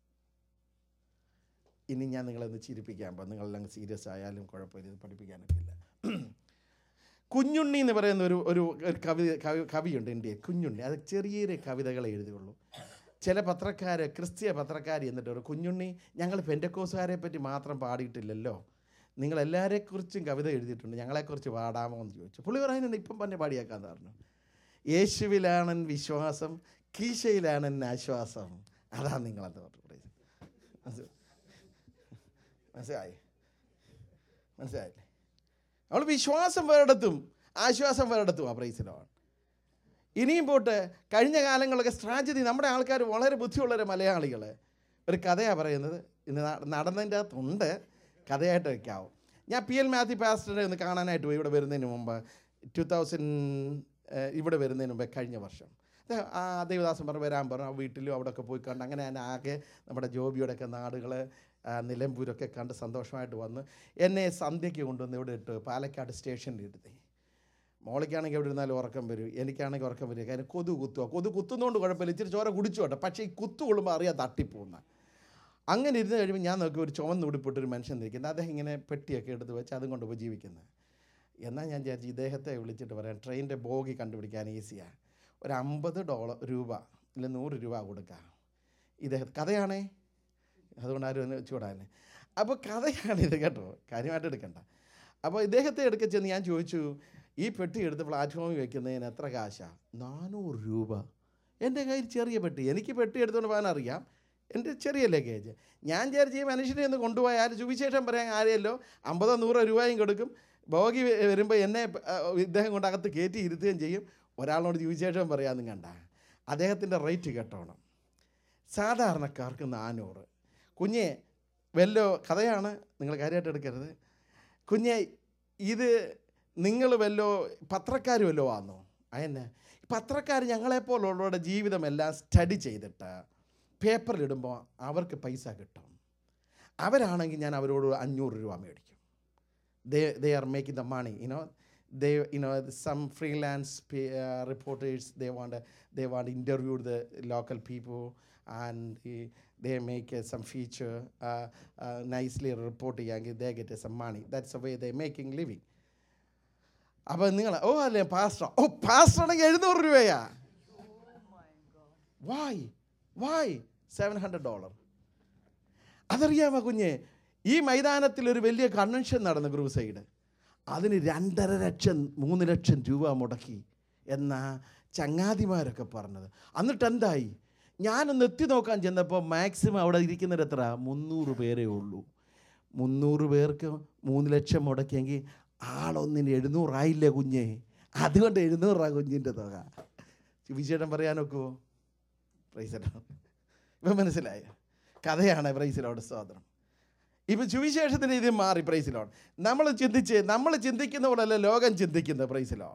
ഇനി ഞാൻ നിങ്ങളൊന്ന് ചിരിപ്പിക്കാൻ പോകും നിങ്ങളെല്ലാം സീരിയസ് ആയാലും കുഴപ്പമില്ല ഇത് പഠിപ്പിക്കാനൊക്കെ ഇല്ല കുഞ്ഞുണ്ണി എന്ന് പറയുന്ന ഒരു ഒരു ഒരു കവി കവി കവിയുണ്ട് ഇന്ത്യയിൽ കുഞ്ഞുണ്ണി അത് ചെറിയ ചെറിയ കവിതകളെ എഴുതുകയുള്ളൂ ചില പത്രക്കാർ ക്രിസ്തീയ പത്രക്കാർ എന്നിട്ട് ഒരു കുഞ്ഞുണ്ണി ഞങ്ങൾ പെൻറ്റക്കോസുകാരെ പറ്റി മാത്രം പാടിയിട്ടില്ലല്ലോ നിങ്ങൾ എല്ലാവരെക്കുറിച്ചും കവിത എഴുതിയിട്ടുണ്ട് ഞങ്ങളെക്കുറിച്ച് പാടാമോ എന്ന് ചോദിച്ചു പുള്ളി പറയുന്നുണ്ട് ഇപ്പം തന്നെ പാടിയേക്കാന്ന് പറഞ്ഞു യേശുവിലാണൻ വിശ്വാസം കീശയിലാണൻ ആശ്വാസം അതാണ് നിങ്ങളെന്ന് പറഞ്ഞു മനസ്സിലായി മനസ്സിലായി മനസ്സിലായില്ലേ അവൾ വിശ്വാസം വേറെടുത്തും ആശ്വാസം വേറെടുത്തും ആ പ്രൈസിലാണ് ഇനിയും പോട്ട് കഴിഞ്ഞ കാലങ്ങളൊക്കെ സ്ട്രാറ്റജി നമ്മുടെ ആൾക്കാർ വളരെ ബുദ്ധിയുള്ളൊരു മലയാളികൾ ഒരു കഥയാണ് പറയുന്നത് ഇന്ന് ന- നടന്നതിൻ്റെ അകത്തുണ്ട് കഥയായിട്ട് വയ്ക്കാവും ഞാൻ പി എൽ മാത്യു പാസ്റ്ററെ ഒന്ന് കാണാനായിട്ട് പോയി ഇവിടെ വരുന്നതിന് മുമ്പ് ടു തൗസൻഡ് ഇവിടെ വരുന്നതിന് മുമ്പ് കഴിഞ്ഞ വർഷം ദേ, ആ ദേവദാസൻ പറഞ്ഞു വരാൻ പറഞ്ഞു ആ വീട്ടിലും അവിടെയൊക്കെ പോയി കണ്ട് അങ്ങനെ ഞാൻ ആകെ നമ്മുടെ ജോബിയുടെയൊക്കെ നാടുകൾ നിലമ്പൂരൊക്കെ കണ്ട് സന്തോഷമായിട്ട് വന്ന് എന്നെ സന്ധ്യയ്ക്ക് കൊണ്ടുവന്ന് ഇവിടെ ഇട്ട് പാലക്കാട് സ്റ്റേഷനിൽ ഇരുത്തി മോളിക്കാണെങ്കിൽ എവിടെ ഇരുന്നാലും ഉറക്കം വരും എനിക്കാണെങ്കിൽ ഉറക്കം വരും കാര്യം കൊതു കുത്തുക കൊതു കുത്തുന്നതുകൊണ്ട് കുഴപ്പമില്ല ഇച്ചിരി ചോര കുടിച്ചു കേട്ടോ പക്ഷേ ഈ കുത്തു കൊള്ളുമ്പോൾ അറിയാം തട്ടിപ്പോകുന്ന അങ്ങനെ ഇരുന്ന് കഴിയുമ്പോൾ ഞാൻ നോക്കി ഒരു ചുവന്ന് ഉടുപ്പിട്ടൊരു മനുഷ്യൻ നിൽക്കുന്നത് അദ്ദേഹം ഇങ്ങനെ പെട്ടിയൊക്കെ എടുത്ത് വെച്ച് അതും കൊണ്ട് ഉപജീവിക്കുന്നത് എന്നാൽ ഞാൻ വിചാരിച്ചു ഇദ്ദേഹത്തെ വിളിച്ചിട്ട് പറയാം ട്രെയിനിൻ്റെ ബോഗി കണ്ടുപിടിക്കാൻ ഈസിയാണ് ഒരു അമ്പത് ഡോളർ രൂപ ഇല്ല നൂറ് രൂപ കൊടുക്കാം ഇദ്ദേഹം കഥയാണേ അതുകൊണ്ട് ആരും ഒന്ന് ചൂടാനെ അപ്പോൾ കഥയാണിത് കേട്ടോ കാര്യമായിട്ട് എടുക്കണ്ട അപ്പോൾ ഇദ്ദേഹത്തെ എടുക്ക ചെന്ന് ഞാൻ ചോദിച്ചു ഈ പെട്ടി എടുത്ത് പ്ലാറ്റ്ഫോമിൽ വെക്കുന്നതിന് എത്ര കാശാ നാനൂറ് രൂപ എൻ്റെ കയ്യിൽ ചെറിയ പെട്ടി എനിക്ക് പെട്ടി എടുത്തുകൊണ്ട് പോകാൻ അറിയാം എൻ്റെ ചെറിയ ലഗേജ് ഞാൻ വിചാരിച്ച് ഈ മനുഷ്യനെ ഒന്ന് കൊണ്ടുപോയാൽ സുവിശേഷം പറയാൻ ആരെയല്ലോ അമ്പതോ നൂറോ രൂപയും കൊടുക്കും ബോഗി വരുമ്പോൾ എന്നെ ആ, ഇദ്ദേഹം കൊണ്ട് അകത്ത് കയറ്റി ഇരുത്തുകയും ചെയ്യും ഒരാളിനോട് സുവിശേഷം പറയാമെന്നും കണ്ട അദ്ദേഹത്തിൻ്റെ റേറ്റ് കേട്ടോണം സാധാരണക്കാർക്ക് നാനൂറ് കുഞ്ഞെ വല്ലോ കഥയാണ് നിങ്ങൾ കാര്യമായിട്ട് എടുക്കരുത് കുഞ്ഞെ ഇത് നിങ്ങൾ വല്ലോ പത്രക്കാർ വല്ലോ ആണോ അതന്നെ പത്രക്കാർ ഞങ്ങളെപ്പോലുള്ളവരുടെ ജീവിതമെല്ലാം സ്റ്റഡി ചെയ്തിട്ട് പേപ്പറിലിടുമ്പോൾ അവർക്ക് പൈസ കിട്ടും അവരാണെങ്കിൽ ഞാൻ അവരോട് അഞ്ഞൂറ് രൂപ മേടിക്കും they they are making the money you know they you know some freelance p- uh, reporters they want to, they want to interview the local people and uh, they make uh, some feature uh, uh, nicely report ചെയ്യാമെങ്കിൽ they get some money that's the way they making living അപ്പോൾ നിങ്ങൾ ഓ അല്ലേ pastor ഓ pastor ആണെങ്കിൽ എഴുന്നൂറ് രൂപയാ വായ് വായ് seven hundred dollar അതറിയാമോ കുഞ്ഞെ ഈ മൈതാനത്തിൽ ഒരു വലിയ കൺവെൻഷൻ നടന്നു ക്രൂസൈഡ് അതിന് രണ്ടര ലക്ഷം മൂന്ന് ലക്ഷം രൂപ മുടക്കി എന്നാ ചങ്ങാതിമാരൊക്കെ പറഞ്ഞത് എന്നിട്ട് എന്തായി ഞാനൊന്ന് എത്തി നോക്കാൻ ചെന്നപ്പോൾ മാക്സിമം അവിടെ ഇരിക്കുന്നത് എത്ര മുന്നൂറ് പേരേ ഉള്ളൂ മുന്നൂറ് പേർക്ക് മൂന്ന് ലക്ഷം മുടക്കിയെങ്കിൽ ആളൊന്നിന് എഴുന്നൂറായില്ലേ കുഞ്ഞെ അതുകൊണ്ട് എഴുന്നൂറാ കുഞ്ഞിൻ്റെ തുക വിശേഷം പറയാനൊക്കുമോ പ്രൈസലോ ഇപ്പം മനസ്സിലായ കഥയാണ് പ്രൈസിലോട് സ്തോത്രം ഇപ്പം സുവിശേഷത്തിന് ഇത് മാറി പ്രൈസിലോൺ നമ്മൾ ചിന്തിച്ച് നമ്മൾ ചിന്തിക്കുന്ന പോലല്ല ലോകം ചിന്തിക്കുന്നത് പ്രൈസിലോ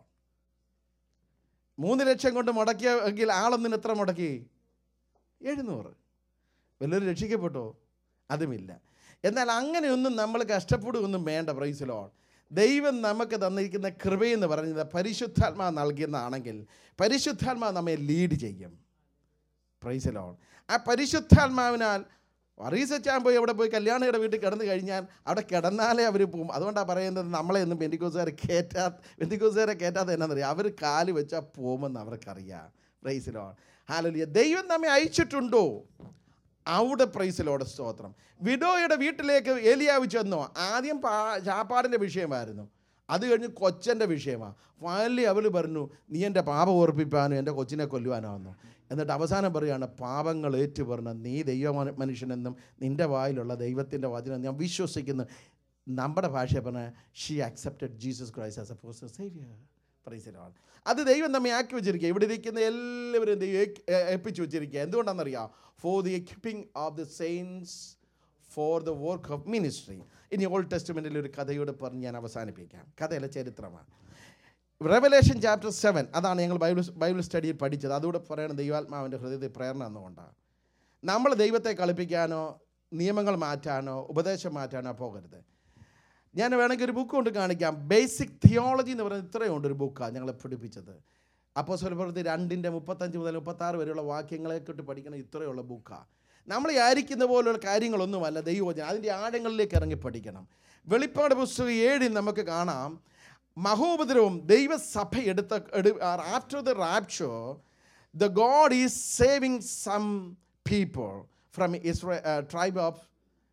മൂന്ന് ലക്ഷം കൊണ്ട് മുടക്കിയ എങ്കിൽ ആളൊന്നിന് എത്ര മുടക്കി എഴുന്നൂറ് വല്ലവരും രക്ഷിക്കപ്പെട്ടോ അതുമില്ല എന്നാൽ അങ്ങനെയൊന്നും നമ്മൾ കഷ്ടപ്പെടുകയൊന്നും വേണ്ട പ്രൈസിലോൺ ദൈവം നമുക്ക് തന്നിരിക്കുന്ന കൃപയെന്ന് പറയുന്നത് പരിശുദ്ധാത്മാ നൽകുന്നതാണെങ്കിൽ പരിശുദ്ധാത്മാ നമ്മെ ലീഡ് ചെയ്യും പ്രൈസലോൺ ആ പരിശുദ്ധാത്മാവിനാൽ റീസെർച്ചാൻ പോയി അവിടെ പോയി കല്യാണിയുടെ വീട്ടിൽ കിടന്നു കഴിഞ്ഞാൽ അവിടെ കിടന്നാലേ അവർ പോകും അതുകൊണ്ടാണ് പറയുന്നത് നമ്മളെ ഒന്നും പെൻറ്റിക്കോസുകാരെ കയറ്റാ പെൻറ്റിക്കോസുകാരെ കയറ്റാതെ എന്നാന്നറിയാം അവർ കാല് വെച്ചാൽ പോകുമെന്ന് അവർക്കറിയാം പ്രൈസിലോൺ ഹാലലിയ ദൈവം നമ്മെ അയച്ചിട്ടുണ്ടോ അവിടെ പ്രൈസിലോടെ സ്തോത്രം വിഡോയുടെ വീട്ടിലേക്ക് ഏലിയാവ് ചെന്നോ ആദ്യം പാ ചാപ്പാടിൻ്റെ വിഷയമായിരുന്നു അത് കഴിഞ്ഞ് കൊച്ചൻ്റെ വിഷയമാണ് ഫൈനലി അവർ പറഞ്ഞു നീ എൻ്റെ പാപം ഓർപ്പിപ്പാനും എൻ്റെ കൊച്ചിനെ കൊല്ലുവാനോ വന്നു എന്നിട്ട് അവസാനം പറയുകയാണ് പാപങ്ങൾ ഏറ്റു പറഞ്ഞ നീ ദൈവ മന- മനുഷ്യനെന്നും നിൻ്റെ വായിലുള്ള ദൈവത്തിൻ്റെ വചനം ഞാൻ വിശ്വസിക്കുന്നു നമ്മുടെ ഭാഷ പറഞ്ഞ she accepted Jesus Christ as a person saviour പ്രൈസിലാണ് അത് ദൈവം നമ്മെ ആക്കി വെച്ചിരിക്കുക ഇവിടെ ഇരിക്കുന്ന എല്ലാവരും ദൈവം ഏക്- ഏ- ഏൽപ്പിച്ചു വെച്ചിരിക്കുക എന്തുകൊണ്ടാണെന്നറിയാം for the equipping of the saints for the work of ministry ഇനി ഓൾഡ് ടെസ്റ്റ്മെൻറ്റിൽ ഒരു കഥയോട് പറഞ്ഞ് ഞാൻ അവസാനിപ്പിക്കാം കഥയിലെ ചരിത്രമാണ് റെവലേഷൻ ചാപ്റ്റർ സെവൻ അതാണ് ഞങ്ങൾ ബൈബിൾ ബൈബിൾ സ്റ്റഡിയിൽ പഠിച്ചത് അതുകൂടെ പറയണം ദൈവാത്മാവിൻ്റെ ഹൃദയത്തിൽ പ്രേരണ എന്നുകൊണ്ടാണ് നമ്മൾ ദൈവത്തെ കളിപ്പിക്കാനോ നിയമങ്ങൾ മാറ്റാനോ ഉപദേശം മാറ്റാനോ പോകരുത് ഞാൻ വേണമെങ്കിൽ ഒരു ബുക്ക് കൊണ്ട് കാണിക്കാം ബേസിക് തിയോളജി എന്ന് പറയുന്നത് ഇത്രയും ഉണ്ട് ഒരു ബുക്കാണ് ഞങ്ങളെ പഠിപ്പിച്ചത് അപ്പോൾ സ്വലപ്രവൃത്തി രണ്ടിൻ്റെ മുപ്പത്തഞ്ച് മുതൽ മുപ്പത്താറ് വരെയുള്ള വാക്യങ്ങളെ തൊട്ട് പഠിക്കുന്ന ഇത്രയുള്ള ബുക്കാണ് നമ്മൾ വിചാരിക്കുന്ന പോലുള്ള കാര്യങ്ങളൊന്നുമല്ല ദൈവവചനം അതിൻ്റെ ആഴങ്ങളിലേക്ക് ഇറങ്ങി പഠിക്കണം വെളിപ്പാട് പുസ്തകം ഏഴിൽ നമുക്ക് കാണാം മഹോപദ്രവം ദൈവസഭ എടുത്ത after the rapture the God is saving some people from Israel tribe of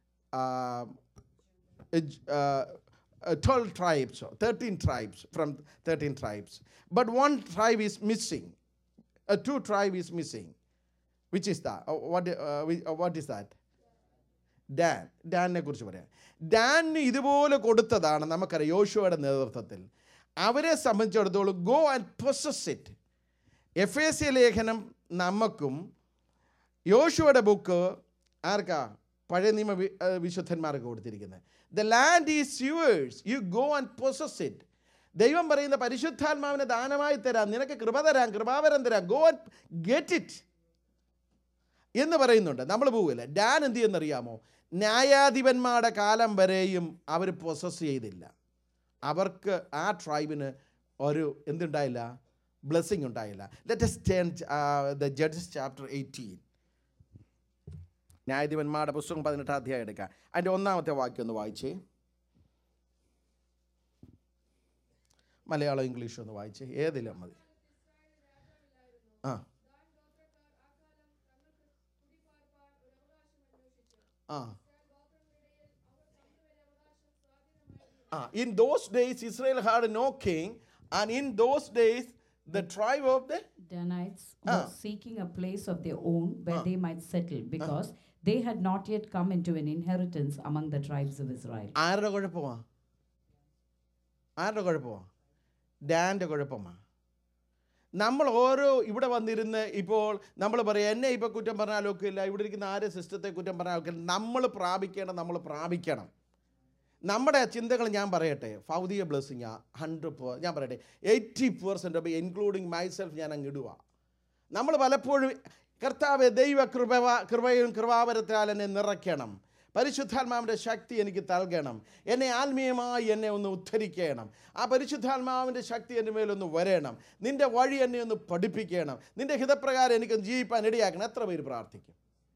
uh, uh, 12 tribes, or 13 tribes from 13 tribes. But one tribe is missing. Uh, two tribe is missing. Which is that? Uh, what, uh, whi- uh, what is that? Dan ഡാനിനെ കുറിച്ച് പറയാം ഡാനിന് ഇതുപോലെ കൊടുത്തതാണ് നമുക്കറിയാം യോശുവയുടെ നേതൃത്വത്തിൽ അവരെ സംബന്ധിച്ചിടത്തോളം go and possess it F A C ലേഖനം നമുക്കും യോശുവയുടെ ബുക്ക് ആർക്കാ പഴയ നിയമ വി- ആ, വിശുദ്ധന്മാർക്ക് കൊടുത്തിരിക്കുന്നത് the land is yours you go and process it ദൈവം പറയുന്ന പരിശുദ്ധാത്മാവിനെ ദാനമായി തരാം നിനക്ക് കൃപ തരാം കൃപാവരം തരാം ഗോ ആൻഡ് ഗെറ്റ് ഇറ്റ് എന്ന് പറയുന്നുണ്ട് നമ്മൾ പോവില്ല ഡാൻ എന്ത് ചെയ്യുന്നറിയാമോ ന്യായാധിപന്മാരുടെ കാലം വരെയും അവർ പ്രൊസസ് ചെയ്തില്ല അവർക്ക് ആ ട്രൈബിന് ഒരു എന്തുണ്ടായില്ല ബ്ലെസ്സിങ് ഉണ്ടായില്ല let's turn the Judges chapter eighteen ന്യായാധിപന്മാരുടെ പുസ്തകം പതിനെട്ടാം അധ്യായം എടുക്കാം അതിൻ്റെ ഒന്നാമത്തെ വാക്യം ഒന്ന് വായിച്ചേ മലയാളം ഇംഗ്ലീഷ് ഒന്ന് വായിച്ചേ ഏതിലും മതി ആ ആ Ah, in those days, Israel had no king, and in those days, the tribe of the Danites Ah. were seeking a place of their own where they might settle because they had not yet come into an inheritance among the tribes of Israel. ആരുടെ കുഴപ്പമാ ആരുടെ കുഴപ്പമാ ഡാൻ്റെ കുഴപ്പമാ നമ്മൾ ഓരോ ഇവിടെ വന്നിരുന്ന് ഇപ്പോൾ നമ്മൾ പറയും എന്നെ ഇപ്പോൾ കുറ്റം പറഞ്ഞാലും ഒക്കെ ഇല്ല ഇവിടെ ഇരിക്കുന്ന ആരെ സിസ്റ്റത്തെ കുറ്റം പറഞ്ഞാലും ഒക്കെ നമ്മൾ പ്രാപിക്കേണ്ട നമ്മൾ പ്രാപിക്കണം നമ്മുടെ ചിന്തകൾ ഞാൻ പറയട്ടെ ഫൗദിയ ബ്ലെസ്സിങ് ഹൺഡ്രഡ് ഞാൻ പറയട്ടെ eighty percent of including myself ഞാൻ അങ്ങ് ഇടുക നമ്മൾ പലപ്പോഴും കർത്താവ് ദൈവ കൃപ കൃപയും കൃപാവരത്താൽ എന്നെ നിറയ്ക്കണം പരിശുദ്ധാത്മാവിൻ്റെ ശക്തി എനിക്ക് നൽകണം എന്നെ ആത്മീയമായി എന്നെ ഒന്ന് ഉദ്ധരിക്കണം ആ പരിശുദ്ധാത്മാവിൻ്റെ ശക്തി എൻ്റെ മേലൊന്ന് വരണം നിൻ്റെ വഴി എന്നെ ഒന്ന് പഠിപ്പിക്കണം നിൻ്റെ ഹിതപ്രകാരം എനിക്ക് ജീവിപ്പാൻ ഇടയാക്കണം എത്ര പേര് പ്രാർത്ഥിക്കും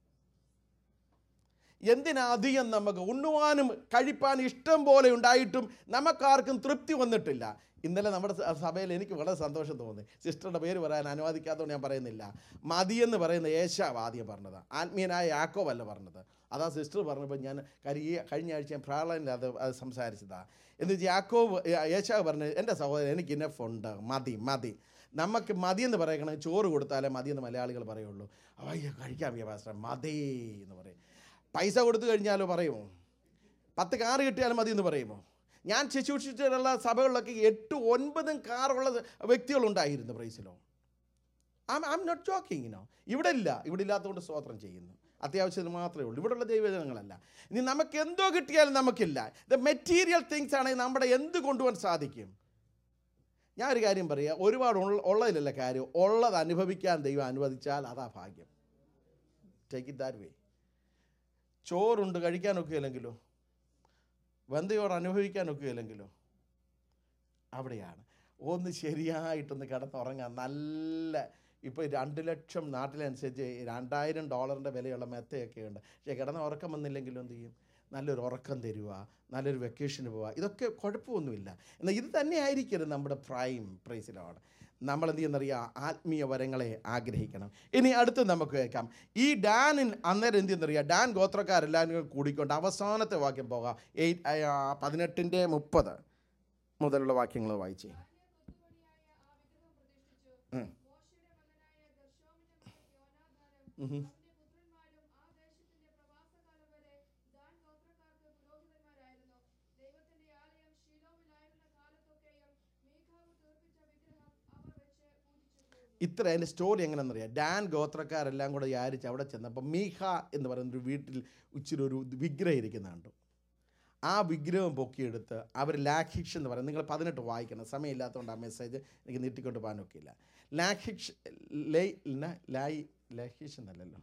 എന്തിനാ അധികം നമുക്ക് ഉണ്ണുവാനും കഴിപ്പാൻ ഇഷ്ടം പോലെ ഉണ്ടായിട്ടും നമുക്കാർക്കും തൃപ്തി വന്നിട്ടില്ല ഇന്നലെ നമ്മുടെ സ- സഭയിൽ എനിക്ക് വളരെ സന്തോഷം തോന്നി സിസ്റ്ററുടെ പേര് പറയാൻ അനുവാദിക്കാത്തതുകൊണ്ട് ഞാൻ പറയുന്നില്ല മതിയെന്ന് പറയുന്ന യേശാവ് ആദ്യം പറഞ്ഞത് ആത്മീയനായ യാക്കോവല്ല പറഞ്ഞത് അതാ സിസ്റ്റർ പറഞ്ഞപ്പോൾ ഞാൻ കാര്യം ഈ കഴിഞ്ഞ ആഴ്ച ഞാൻ പ്രാളനിൽ അത് അത് സംസാരിച്ചതാണ് എന്ന് വെച്ചാൽ യാക്കോവ് യ- യേശാവ് പറഞ്ഞത് എൻ്റെ സഹോദരൻ എനിക്ക് ഇനഫ് ഉണ്ട് മതി മതി നമുക്ക് മതിയെന്ന് പറയണം ചോറ് കൊടുത്താലേ മതിയെന്ന് മലയാളികൾ പറയുള്ളൂ അയ്യോ കഴിക്കാൻ വയ്യ പാസ്റ്റർ മതി എന്ന് പറയും പൈസ കൊടുത്തു കഴിഞ്ഞാലോ പറയുമോ പത്ത് കാറ് കിട്ടിയാലും മതി എന്ന് പറയുമോ ഞാൻ ശുശ്രൂഷിച്ചിട്ടുള്ള സഭകളിലൊക്കെ എട്ട് ഒൻപതും കാറുള്ള വ്യക്തികളുണ്ടായിരുന്നു praise the Lord I I'm not joking ഇനോ ഇവിടെ ഇല്ല ഇവിടെ ഇല്ലാത്തതുകൊണ്ട് സ്തോത്രം ചെയ്യുന്നു അത്യാവശ്യത്തിന് മാത്രമേ ഉള്ളൂ ഇവിടെയുള്ള ദൈവജനങ്ങളല്ല ഇനി നമുക്ക് എന്തോ കിട്ടിയാലും നമുക്കില്ല ദ മെറ്റീരിയൽ തിങ്സ് ആണെങ്കിൽ നമ്മുടെ എന്ത് കൊണ്ടുപോകാൻ സാധിക്കും ഞാൻ ഒരു കാര്യം പറയാം ഒരുപാട് ഉള്ള- ഉള്ളതിലല്ല കാര്യം ഉള്ളത് അനുഭവിക്കാൻ ദൈവം അനുവദിച്ചാൽ അതാ ഭാഗ്യം ടേക്ക് ഇറ്റ് ദാറ്റ് വേ ചോറുണ്ട് കഴിക്കാനൊക്കെ ഇല്ലെങ്കിലോ ബന്ധയോട് അനുഭവിക്കാനൊക്കെ ഇല്ലെങ്കിലോ അവിടെയാണ് ഒന്ന് ശരിയായിട്ടൊന്ന് കിടന്നുറങ്ങാൻ നല്ല ഇപ്പോൾ രണ്ട് ലക്ഷം നാട്ടിലനുസരിച്ച് രണ്ടായിരം ഡോളറിൻ്റെ വിലയുള്ള മെത്തയൊക്കെ ഉണ്ട് പക്ഷേ കിടന്ന് ഉറക്കം വന്നില്ലെങ്കിലും എന്ത് ചെയ്യും നല്ലൊരു ഉറക്കം തരുക നല്ലൊരു വെക്കേഷന് പോവുക ഇതൊക്കെ കുഴപ്പമൊന്നുമില്ല എന്നാൽ ഇത് തന്നെ ആയിരിക്കരുത് നമ്മുടെ പ്രൈം പ്രൈസിലാണ് നമ്മൾ എന്ത് ചെയ്യുന്നറിയാം ആത്മീയ വരങ്ങളെ ആഗ്രഹിക്കണം ഇനി അടുത്ത് നമുക്ക് കേൾക്കാം ഈ ഡാനിൻ അന്നേരം എന്ത് ചെയ്യുന്നറിയാം ഡാൻ ഗോത്രക്കാരെല്ലാവരും കൂടിക്കൊണ്ട് അവസാനത്തെ വാക്യം പോകാം എയ്റ്റ് പതിനെട്ടിൻ്റെ മുപ്പത് മുതലുള്ള വാക്യങ്ങൾ വായിച്ചേ ഉം. ഉഹും. ഇത്ര അതിൻ്റെ സ്റ്റോറി എങ്ങനെയെന്നറിയാം ഡാൻ ഗോത്രക്കാരെല്ലാം കൂടെ വിചാരിച്ച് അവിടെ ചെന്നപ്പോൾ മീഹ എന്ന് പറയുന്ന ഒരു വീട്ടിൽ ഇച്ചിരി ഒരു വിഗ്രഹം ഇരിക്കുന്നുണ്ട് ആ വിഗ്രഹം പൊക്കിയെടുത്ത് അവർ ലാഖിഷ് എന്ന് പറയും നിങ്ങൾ പതിനെട്ട് വായിക്കണം സമയമില്ലാത്തതുകൊണ്ട് ആ മെസ്സേജ് എനിക്ക് നീട്ടിക്കൊണ്ട് പോകാനൊക്കില്ല ലാഖിഷ് ലൈ ന- ലായി ലഹിഷ് എന്നല്ലല്ലോ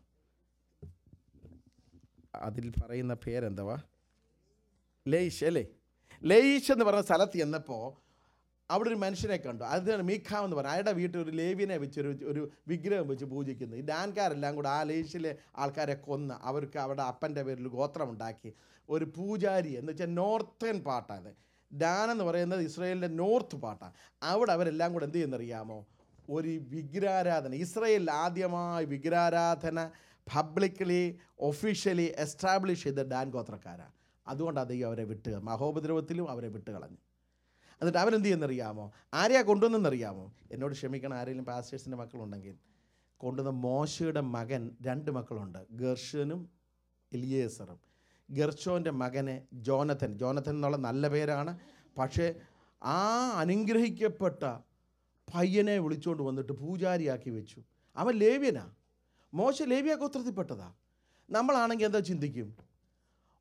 അതിൽ പറയുന്ന പേരെന്തവാ ലേയിഷ് അല്ലേ ലേയിഷ് എന്ന് പറഞ്ഞ സ്ഥലത്ത് ചെന്നപ്പോൾ അവിടെ ഒരു മനുഷ്യനെ കണ്ടു അതാണ് മീഖാം എന്ന് പറഞ്ഞാൽ അയാളുടെ വീട്ടിൽ ഒരു ലേവിനെ വെച്ചൊരു ഒരു വിഗ്രഹം വെച്ച് പൂജിക്കുന്നു ഈ ഡാൻകാരെല്ലാം കൂടെ ആ ലേശിലെ ആൾക്കാരെ കൊന്ന് അവർക്ക് അവിടെ അപ്പൻ്റെ പേരിൽ ഗോത്രമുണ്ടാക്കി ഒരു പൂജാരി എന്ന് വെച്ചാൽ നോർത്തേൺ പാട്ടാണ് ഡാൻ എന്ന് പറയുന്നത് ഇസ്രയേലിൻ്റെ നോർത്ത് പാട്ടാണ് അവിടെ അവരെല്ലാം കൂടെ എന്ത് ചെയ്യുന്നറിയാമോ ഒരു വിഗ്രഹാരാധന ഇസ്രയേലിൽ ആദ്യമായി വിഗ്രഹാരാധന പബ്ലിക്കലി ഒഫീഷ്യലി എസ്റ്റാബ്ലിഷ് ചെയ്ത ഡാൻ ഗോത്രക്കാരാണ് അതുകൊണ്ട് അദ്ദേഹം അവരെ വിട്ട് മഹോപദ്രവത്തിലും അവരെ വിട്ട് കളഞ്ഞു എന്നിട്ട് അവരെന്ത് ചെയ്യുന്നറിയാമോ ആരെയാ കൊണ്ടുവന്നെന്നറിയാമോ എന്നോട് ക്ഷമിക്കണം ആരെങ്കിലും പാസ്റ്റേഴ്സിൻ്റെ മക്കളുണ്ടെങ്കിൽ കൊണ്ടുവന്ന മോശയുടെ മകൻ രണ്ട് മക്കളുണ്ട് ഗർഷനും എലിയേസറും ഗർഷോൻ്റെ മകനെ ജോനഥൻ ജോനഥൻ എന്നുള്ള നല്ല പേരാണ് പക്ഷേ ആ അനുഗ്രഹിക്കപ്പെട്ട പയ്യനെ വിളിച്ചുകൊണ്ട് വന്നിട്ട് പൂജാരിയാക്കി വെച്ചു അവൻ ലേവ്യനാ മോശ ലേവ്യ ഗോത്രത്തിൽപ്പെട്ടതാ നമ്മളാണെങ്കിൽ എന്താ ചിന്തിക്കും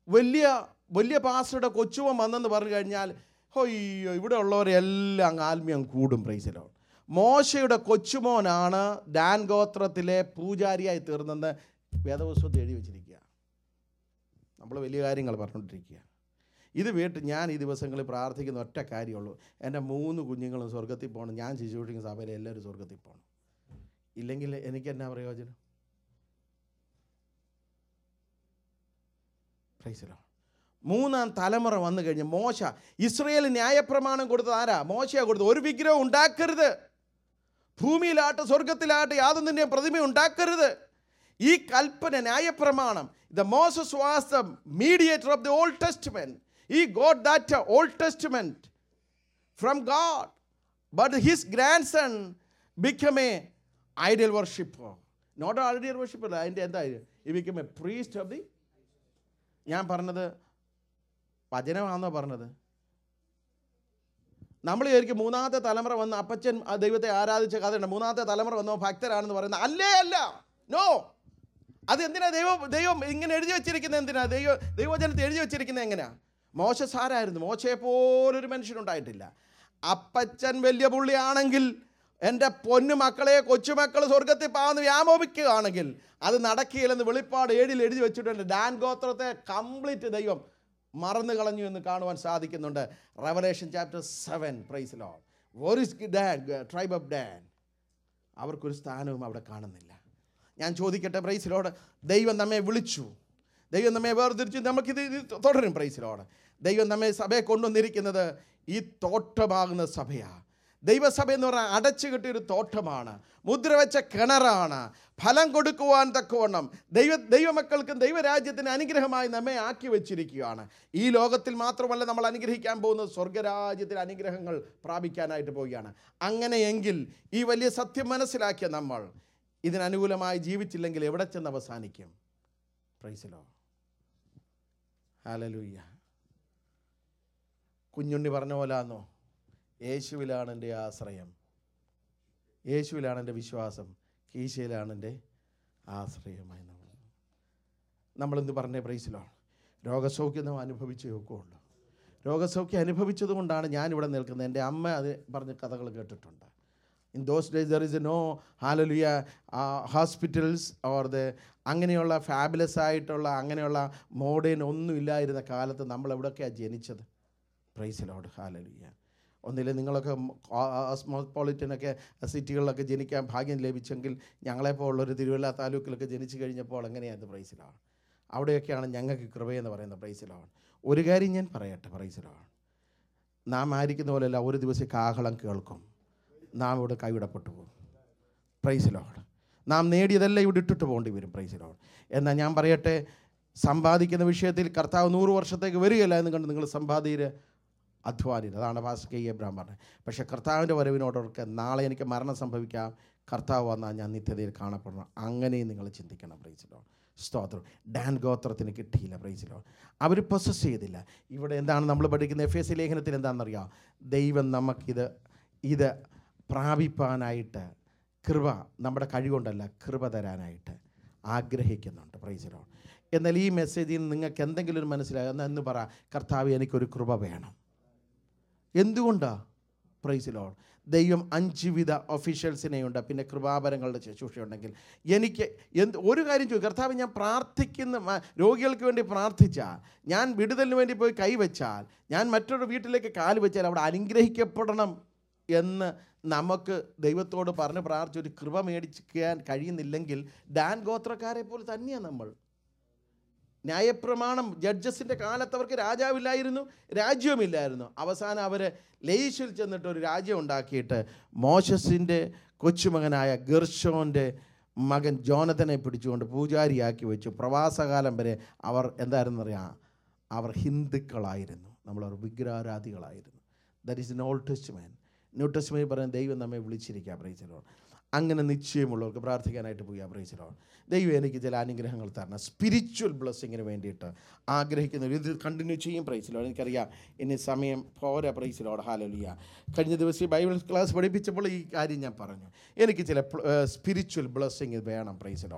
വലിയ വലിയ പാസ്റ്ററുടെ കൊച്ചുവൻ വന്നെന്ന് പറഞ്ഞു കഴിഞ്ഞാൽ അയ്യോ ഇവിടെ ഉള്ളവരെല്ലാം അങ്ങ് ആത്മീയം കൂടും പ്രൈസിലോ മോശയുടെ കൊച്ചുമോനാണ് ഡാൻ ഗോത്രത്തിലെ പൂജാരിയായി തീർന്നെന്ന് വേദപുസ്തകത്തിൽ എഴുതി വെച്ചിരിക്കുക നമ്മൾ വലിയ കാര്യങ്ങൾ പറഞ്ഞുകൊണ്ടിരിക്കുക ഇത് വീട്ട് ഞാൻ ഈ ദിവസങ്ങളിൽ പ്രാർത്ഥിക്കുന്ന ഒറ്റ കാര്യമുള്ളൂ എൻ്റെ മൂന്ന് കുഞ്ഞുങ്ങളും സ്വർഗത്തിൽ പോകണം ഞാൻ ശിശുഷിക്കുന്ന സഭയിലെ എല്ലാവരും സ്വർഗത്തിൽ പോകണം ഇല്ലെങ്കിൽ എനിക്ക് എന്നാ പ്രയോജനം പ്രൈസിലോ മൂന്നാം തലമുറ വന്നു കഴിഞ്ഞ് മോശ ഇസ്രയേൽ ന്യായപ്രമാണം കൊടുത്തത് ആരാ മോശയാ കൊടുത്തത് ഒരു വിഗ്രഹം ഉണ്ടാക്കരുത് ഭൂമിയിലാട്ട് സ്വർഗത്തിലാട്ട് യാതൊന്നിൻ്റെയും പ്രതിമ ഉണ്ടാക്കരുത് ഈ കൽപ്പന ന്യായപ്രമാണം the Moses was the mediator of the Old Testament ഈ God that Old Testament from God but his grandson become a ideal worshipper not ideal worshipper അതിൻ്റെ എന്താ ഈ become a priest of the ഞാൻ പറഞ്ഞത് വചനമാണെന്നോ പറഞ്ഞത് നമ്മൾ വിചാരിക്കും മൂന്നാമത്തെ തലമുറ വന്ന് അപ്പച്ചൻ ആ ദൈവത്തെ ആരാധിച്ച കഥയുണ്ട് മൂന്നാമത്തെ തലമുറ വന്നോ ഭക്തരാണെന്ന് പറയുന്നത് അല്ലേ അല്ല നോ അത് എന്തിനാ ദൈവം ദൈവം ഇങ്ങനെ എഴുതി വെച്ചിരിക്കുന്നത് എന്തിനാ ദൈവ ദൈവജനത്തെ എഴുതി വെച്ചിരിക്കുന്നത് എങ്ങനെയാ മോശ സാരായിരുന്നു മോശയെ പോലൊരു മനുഷ്യനുണ്ടായിട്ടില്ല അപ്പച്ചൻ വലിയ പുള്ളിയാണെങ്കിൽ എൻ്റെ പൊന്നു മക്കളെ കൊച്ചുമക്കൾ സ്വർഗത്തിൽ പാന്ന് വ്യാമോപിക്കുകയാണെങ്കിൽ അത് നടക്കുകയില്ലെന്ന് വെളിപ്പാട് ഏഴിൽ എഴുതി വെച്ചിട്ടുണ്ട് ഡാൻ ഗോത്രത്തെ കംപ്ലീറ്റ് ദൈവം മറന്നു കളഞ്ഞു എന്ന് കാണുവാൻ സാധിക്കുന്നുണ്ട് Revelation chapter seven praise Lord വോറിസ് ഡാൻ ട്രൈബ് ഓഫ് ഡാൻ അവർക്കൊരു സ്ഥാനവും അവിടെ കാണുന്നില്ല ഞാൻ ചോദിക്കട്ടെ പ്രൈസിലോട് ദൈവം നമ്മെ വിളിച്ചു ദൈവം നമ്മെ വേർതിരിച്ചു നമുക്കിത് ഇത് തുടരും പ്രൈസിലോട് ദൈവം നമ്മെ സഭയെ കൊണ്ടുവന്നിരിക്കുന്നത് ഈ തോട്ടമാകുന്ന സഭയാണ് ദൈവസഭ എന്ന് പറഞ്ഞാൽ അടച്ചു കെട്ടിയൊരു തോട്ടമാണ് മുദ്ര വെച്ച കിണറാണ് ഫലം കൊടുക്കുവാൻ തക്കവണ്ണം ദൈവ ദൈവമക്കൾക്കും ദൈവരാജ്യത്തിന് അനുഗ്രഹമായി നമ്മെ ആക്കി വെച്ചിരിക്കുകയാണ് ഈ ലോകത്തിൽ മാത്രമല്ല നമ്മൾ അനുഗ്രഹിക്കാൻ പോകുന്നത് സ്വർഗരാജ്യത്തിന് അനുഗ്രഹങ്ങൾ പ്രാപിക്കാനായിട്ട് പോവുകയാണ് അങ്ങനെയെങ്കിൽ ഈ വലിയ സത്യം മനസ്സിലാക്കിയ നമ്മൾ ഇതിനനുകൂലമായി ജീവിച്ചില്ലെങ്കിൽ എവിടെ ചെന്ന് അവസാനിക്കും പ്രൈസിലോ ഹാലലൂയ്യ കുഞ്ഞുണ്ണി പറഞ്ഞ പോലാന്നോ യേശുവിലാണ് എൻ്റെ ആശ്രയം യേശുവിലാണ് എൻ്റെ വിശ്വാസം കീശയിലാണ് എൻ്റെ ആശ്രയമായി നമ്മൾ നമ്മളെന്ത് പറഞ്ഞേ പ്രൈസിലാണ് രോഗസൗഖ്യം നാം അനുഭവിച്ചേ ഒക്കെയുള്ളൂ രോഗസൗഖ്യം അനുഭവിച്ചത് കൊണ്ടാണ് ഞാനിവിടെ നിൽക്കുന്നത് എൻ്റെ അമ്മ അത് പറഞ്ഞ കഥകൾ കേട്ടിട്ടുണ്ട് in those days there is a no hallelujah hospitals or the അങ്ങനെയുള്ള ഫാബുലസ് ആയിട്ടുള്ള അങ്ങനെയുള്ള മോഡേൺ ഒന്നും ഇല്ലായിരുന്ന കാലത്ത് നമ്മൾ എവിടെയൊക്കെയാണ് ജനിച്ചത് പ്രൈസിലോട് ഹാലലുയ ഒന്നില്ല നിങ്ങളൊക്കെ കോസ്മോപോളിറ്റനൊക്കെ സിറ്റികളിലൊക്കെ ജനിക്കാൻ ഭാഗ്യം ലഭിച്ചെങ്കിൽ ഞങ്ങളെപ്പോലുള്ളൊരു തിരുവല്ല താലൂക്കിലൊക്കെ ജനിച്ചു കഴിഞ്ഞപ്പോൾ എങ്ങനെയാണ് പ്രൈസിലാണ് അവിടെയൊക്കെയാണ് ഞങ്ങൾക്ക് കൃപയെന്ന് പറയുന്ന പ്രൈസിലാണ് ഒരു കാര്യം ഞാൻ പറയട്ടെ പ്രൈസിലാണ് നാം ആയിരിക്കുന്ന പോലെയല്ല ഒരു ദിവസം കാഹളം കേൾക്കും നാം ഇവിടെ കൈവിടപ്പെട്ടു പോകും പ്രൈസിലോട് നാം നേടിയതെല്ലാം ഇവിടെ ഇട്ടിട്ട് പോകേണ്ടി വരും പ്രൈസിലോട് എന്നാൽ ഞാൻ പറയട്ടെ സമ്പാദിക്കുന്ന വിഷയത്തിൽ കർത്താവ് നൂറ് വർഷത്തേക്ക് വരികയില്ല എന്ന് കണ്ട് നിങ്ങൾ സമ്പാദിര് അധ്വാനിത് അതാണ് പാസ് കെ എബ്രാം പറഞ്ഞത് പക്ഷേ കർത്താവിൻ്റെ വരവിനോടൊക്കെ നാളെ എനിക്ക് മരണം സംഭവിക്കാം കർത്താവ് വന്നാൽ ഞാൻ നിത്യതയിൽ കാണപ്പെടണം അങ്ങനെയും നിങ്ങൾ ചിന്തിക്കണം പ്രൈസിലോ സ്തോത്രം ഡാൻ ഗോത്രത്തിന് കിട്ടിയില്ല പ്രൈസിലോ അവർ പ്രൊസസ് ചെയ്തില്ല ഇവിടെ എന്താണ് നമ്മൾ പഠിക്കുന്ന എഫ് എസ് ലേഖനത്തിൽ എന്താണെന്നറിയാം ദൈവം നമുക്കിത് ഇത് പ്രാപിപ്പാനായിട്ട് കൃപ നമ്മുടെ കഴിവുകൊണ്ടല്ല കൃപ തരാനായിട്ട് ആഗ്രഹിക്കുന്നുണ്ട് പ്രൈസിലോ എന്നാൽ ഈ മെസ്സേജിൽ നിന്ന് നിങ്ങൾക്ക് എന്തെങ്കിലും ഒരു മനസ്സിലായി എന്നാൽ എന്ന് പറ കർത്താവ് എനിക്കൊരു കൃപ വേണം എന്തുകൊണ്ടാ പ്രൈസിലോൺ ദൈവം അഞ്ച് വിധ ഒഫീഷ്യൽസിനെയുണ്ട് പിന്നെ കൃപാപരങ്ങളുടെ ശുശ്രൂഷയുണ്ടെങ്കിൽ എനിക്ക് എന്ത് ഒരു കാര്യം ചോദിക്കും കർത്താവ് ഞാൻ പ്രാർത്ഥിക്കുന്ന മ- രോഗികൾക്ക് വേണ്ടി പ്രാർത്ഥിച്ചാൽ ഞാൻ വിടുതലിന് വേണ്ടി പോയി കൈവച്ചാൽ ഞാൻ മറ്റൊരു വീട്ടിലേക്ക് കാല് വെച്ചാൽ അവിടെ അനുഗ്രഹിക്കപ്പെടണം എന്ന് നമുക്ക് ദൈവത്തോട് പറഞ്ഞ് പ്രാർത്ഥിച്ച് ഒരു കൃപ മേടിക്കാൻ കഴിയുന്നില്ലെങ്കിൽ ഡാൻ ഗോത്രക്കാരെ പോലെ തന്നെയാണ് നമ്മൾ ന്യായപ്രമാണം ജഡ്ജസിൻ്റെ കാലത്ത് അവർക്ക് രാജാവില്ലായിരുന്നു രാജ്യവുമില്ലായിരുന്നു അവസാനം അവർ ലേശിൽ ചെന്നിട്ട് ഒരു രാജ്യം ഉണ്ടാക്കിയിട്ട് മോശസിൻ്റെ കൊച്ചുമകനായ ഗർഷോൻ്റെ മകൻ ജോനതനെ പിടിച്ചുകൊണ്ട് പൂജാരിയാക്കി വെച്ചു പ്രവാസകാലം വരെ അവർ എന്തായിരുന്നറിയാം അവർ ഹിന്ദുക്കളായിരുന്നു നമ്മളവർ വിഗ്രഹാരാധികളായിരുന്നു that is in Old Testament New Testament പറയുന്ന ദൈവം നമ്മെ വിളിച്ചിരിക്കുക പ്രൈസിലോ അങ്ങനെ നിശ്ചയമുള്ളവർക്ക് പ്രാർത്ഥിക്കാനായിട്ട് പോയി പ്രൈസിലോ ദൈവം എനിക്ക് ചില അനുഗ്രഹങ്ങൾ തരണം സ്പിരിച്വൽ ബ്ലെസ്സിങ്ങിന് വേണ്ടിയിട്ട് ആഗ്രഹിക്കുന്ന ഇത് കണ്ടിന്യൂ ചെയ്യും പ്രൈസിലോ എനിക്കറിയാം ഇനി സമയം പോരാ പ്രൈസിലോട് ഹാലലിയ കഴിഞ്ഞ ദിവസം ഈ ബൈബിൾ ക്ലാസ് പഠിപ്പിച്ചപ്പോൾ ഈ കാര്യം ഞാൻ പറഞ്ഞു എനിക്ക് ചില സ്പിരിച്വൽ ബ്ലെസ്സിങ് വേണം പ്രൈസിലോ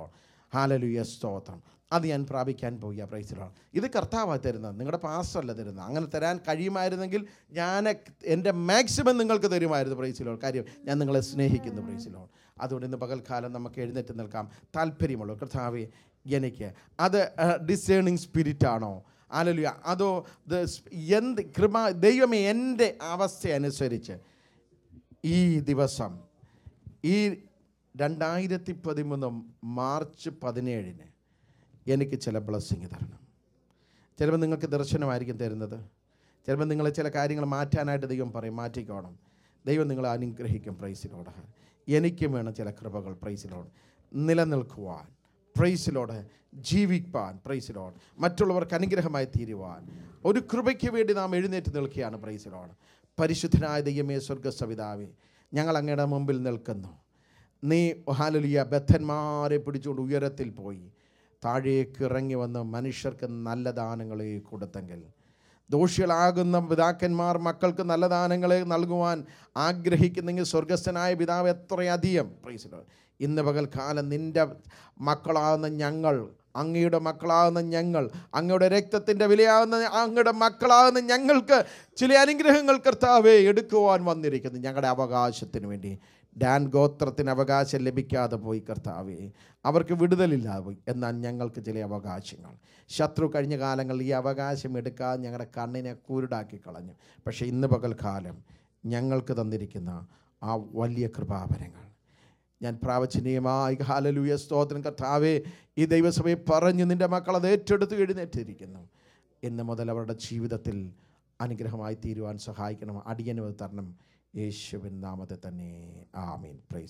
ഹാലലുയ സ്തോത്രം അത് ഞാൻ പ്രാപിക്കാൻ പോവുക പ്രൈസിലാണ് ഇത് കർത്താവാണ് തരുന്നത് നിങ്ങളുടെ പാസ്റ്ററല്ല തരുന്നത് അങ്ങനെ തരാൻ കഴിയുമായിരുന്നെങ്കിൽ ഞാൻ എൻ്റെ മാക്സിമം നിങ്ങൾക്ക് തരുമായിരുന്നു പ്രൈസിലോൾ കാര്യം ഞാൻ നിങ്ങളെ സ്നേഹിക്കുന്നു പ്രൈസിലോൾ അതുകൊണ്ട് ഇന്ന് പകൽക്കാലം നമുക്ക് എഴുന്നേറ്റ് നിൽക്കാം താല്പര്യമുള്ളൂ കർത്താവെ എനിക്ക് അത് ഡിസേണിങ് സ്പിരിറ്റ് ആണോ ആലലുയ അതോ ഇത് എന്ത് കൃപ ദൈവമേ എൻ്റെ അവസ്ഥ അനുസരിച്ച് ഈ ദിവസം ഈ രണ്ടായിരത്തി പതിമൂന്ന് മാർച്ച് പതിനേഴിന് എനിക്ക് ചില ബ്ലസ്സിങ് തരണം ചിലപ്പോൾ നിങ്ങൾക്ക് ദർശനമായിരിക്കും തരുന്നത് ചിലപ്പോൾ നിങ്ങൾ ചില കാര്യങ്ങൾ മാറ്റാനായിട്ട് ദൈവം പറയും മാറ്റിക്കോണം ദൈവം നിങ്ങളെ അനുഗ്രഹിക്കും പ്രൈസിലോട് എനിക്കും വേണം ചില കൃപകൾ പ്രൈസിലോട് നിലനിൽക്കുവാൻ പ്രൈസിലോട് ജീവിപ്പാൻ പ്രൈസിലോട് മറ്റുള്ളവർക്ക് അനുഗ്രഹമായി തീരുവാൻ ഒരു കൃപയ്ക്ക് വേണ്ടി നാം എഴുന്നേറ്റ് നിൽക്കുകയാണ് പ്രൈസിലോട് പരിശുദ്ധനായ ദൈവമേ സ്വർഗസവിതാവേ ഞങ്ങൾ അങ്ങയുടെ മുമ്പിൽ നിൽക്കുന്നു നീ ഹാലലിയ ബദ്ധന്മാരെ പിടിച്ചുകൊണ്ട് ഉയരത്തിൽ പോയി താഴേക്ക് ഇറങ്ങി വന്ന് മനുഷ്യർക്ക് നല്ല ദാനങ്ങളെ കൊടുത്തെങ്കിൽ ദോഷികളാകുന്ന പിതാക്കന്മാർ മക്കൾക്ക് നല്ല ദാനങ്ങളെ നൽകുവാൻ ആഗ്രഹിക്കുന്നെങ്കിൽ സ്വർഗസ്ഥനായ പിതാവ് എത്രയധികം പ്രൈസിലോ ഇന്ന് പകൽക്കാലം നിൻ്റെ മക്കളാകുന്ന ഞങ്ങൾ അങ്ങയുടെ മക്കളാകുന്ന ഞങ്ങൾ അങ്ങയുടെ രക്തത്തിൻ്റെ വിലയാകുന്ന അങ്ങയുടെ മക്കളാകുന്ന ഞങ്ങൾക്ക് ചില അനുഗ്രഹങ്ങൾ കർത്താവെ എടുക്കുവാൻ വന്നിരിക്കുന്നു ഞങ്ങളുടെ അവകാശത്തിന് വേണ്ടി ഡാൻ ഗോത്രത്തിന് അവകാശം ലഭിക്കാതെ പോയി കർത്താവെ അവർക്ക് വിടുതലില്ലാതെ പോയി എന്നാൽ ഞങ്ങൾക്ക് ചില അവകാശങ്ങൾ ശത്രു കഴിഞ്ഞ കാലങ്ങളിൽ ഈ അവകാശം എടുക്കാതെ ഞങ്ങളുടെ കണ്ണിനെ കുരുടാക്കി കളഞ്ഞു പക്ഷേ ഇന്ന് പകൽക്കാലം ഞങ്ങൾക്ക് തന്നിരിക്കുന്ന ആ വലിയ കൃപാവരങ്ങൾ ഞാൻ പ്രാവചനീയമായി ഹാലലൂയ സ്തോത്രം കർത്താവേ ഈ ദൈവസഭയെ പറഞ്ഞു നിൻ്റെ മക്കൾ അത് ഏറ്റെടുത്ത് എഴുന്നേറ്റിരിക്കുന്നു ഇന്ന് മുതൽ അവരുടെ ജീവിതത്തിൽ അനുഗ്രഹമായി തീരുവാൻ സഹായിക്കണം അടിയനും അത് തരണം യേശുവിൻ നാമത്തെ തന്നെ ആമീൻ പ്രൈസ്